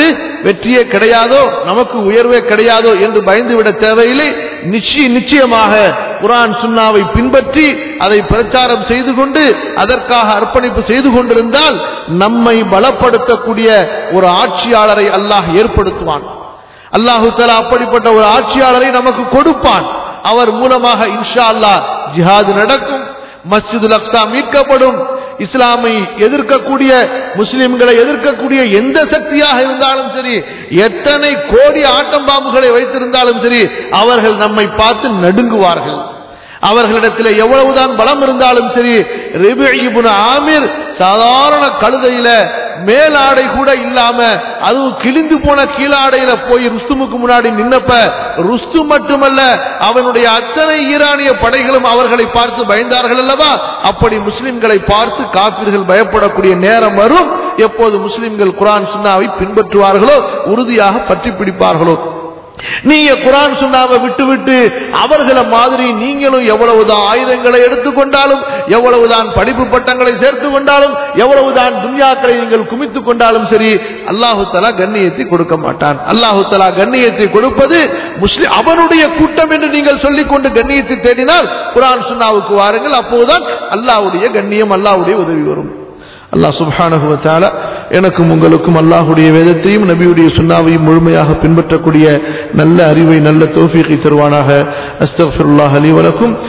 வெற்றியே கிடையாதோ நமக்கு உயர்வே கிடையாதோ என்று பயந்துவிட தேவையில்லை நிச்சய நிச்சயமாக குரான் சுன்னாவை பின்பற்றி அதை பிரச்சாரம் செய்து கொண்டு அதற்காக அர்ப்பணிப்பு செய்து கொண்டிருந்தால் நம்மை பலப்படுத்தக்கூடிய ஒரு ஆட்சியாளரை அல்லாஹ் ஏற்படுத்துவான் அல்லாஹு தலா அப்படிப்பட்ட ஒரு ஆட்சியாளரை நமக்கு கொடுப்பான் அவர் மூலமாக இன்ஷா அல்லாஹ் ஜிஹாது நடக்கும் மஸ்ஜிதுல் அக்ஸா மீட்கப்படும் இஸ்லாமை எதிர்க்கக்கூடிய முஸ்லிம்களை எதிர்க்கக்கூடிய எந்த சக்தியாக இருந்தாலும் சரி எத்தனை கோடி ஆட்டம் பாம்புகளை வைத்திருந்தாலும் சரி அவர்கள் நம்மை பார்த்து நடுங்குவார்கள் அவர்களிடத்தில் எவ்வளவுதான் பலம் இருந்தாலும் சரி ரிபின் ஆமீர் சாதாரண கழுதையில மேலாடை கூட இல்லாம அதுவும் கிழிந்து போன கீழாடையில போய் ருஸ்துமுக்கு முன்னாடி நின்னப்ப ருஸ்து மட்டுமல்ல அவனுடைய அத்தனை ஈரானிய படைகளும் அவர்களை பார்த்து பயந்தார்கள் அல்லவா அப்படி முஸ்லிம்களை பார்த்து காப்பீர்கள் பயப்படக்கூடிய நேரம் வரும் எப்போது முஸ்லிம்கள் குரான் சுன்னாவை பின்பற்றுவார்களோ உறுதியாக பற்றி பிடிப்பார்களோ நீங்க குரான் சுண்ணாவை விட்டு விட்டு அவர்களை மாதிரி நீங்களும் எவ்வளவுதான் ஆயுதங்களை எடுத்துக்கொண்டாலும் எவ்வளவுதான் படிப்பு பட்டங்களை சேர்த்து கொண்டாலும் எவ்வளவுதான் துன்யாக்களை நீங்கள் குமித்துக் கொண்டாலும் சரி அல்லாஹு தலா கண்ணியத்தை கொடுக்க மாட்டான் அல்லாஹு தலா கண்ணியத்தை கொடுப்பது முஸ்லிம் அவனுடைய கூட்டம் என்று நீங்கள் சொல்லிக் கொண்டு கண்ணியத்தை தேடினால் குரான் சுண்ணாவுக்கு வாருங்கள் அப்போதுதான் அல்லாஹ்வுடைய கண்ணியம் அல்லாஹ்வுடைய உதவி வரும் அல்லாஹ் சுப்ஹானஹு வ தஆலா எனக்கும் உங்களுக்கும் அல்லாஹ்வுடைய வேதத்தையும் நபியுடைய சுன்னாவையும் முழுமையாக பின்பற்றக்கூடிய நல்ல அறிவை நல்ல தௌஃபீகை தருவானாக அஸ்தக்ஃபிருல்லாஹ் லி வலக்கும்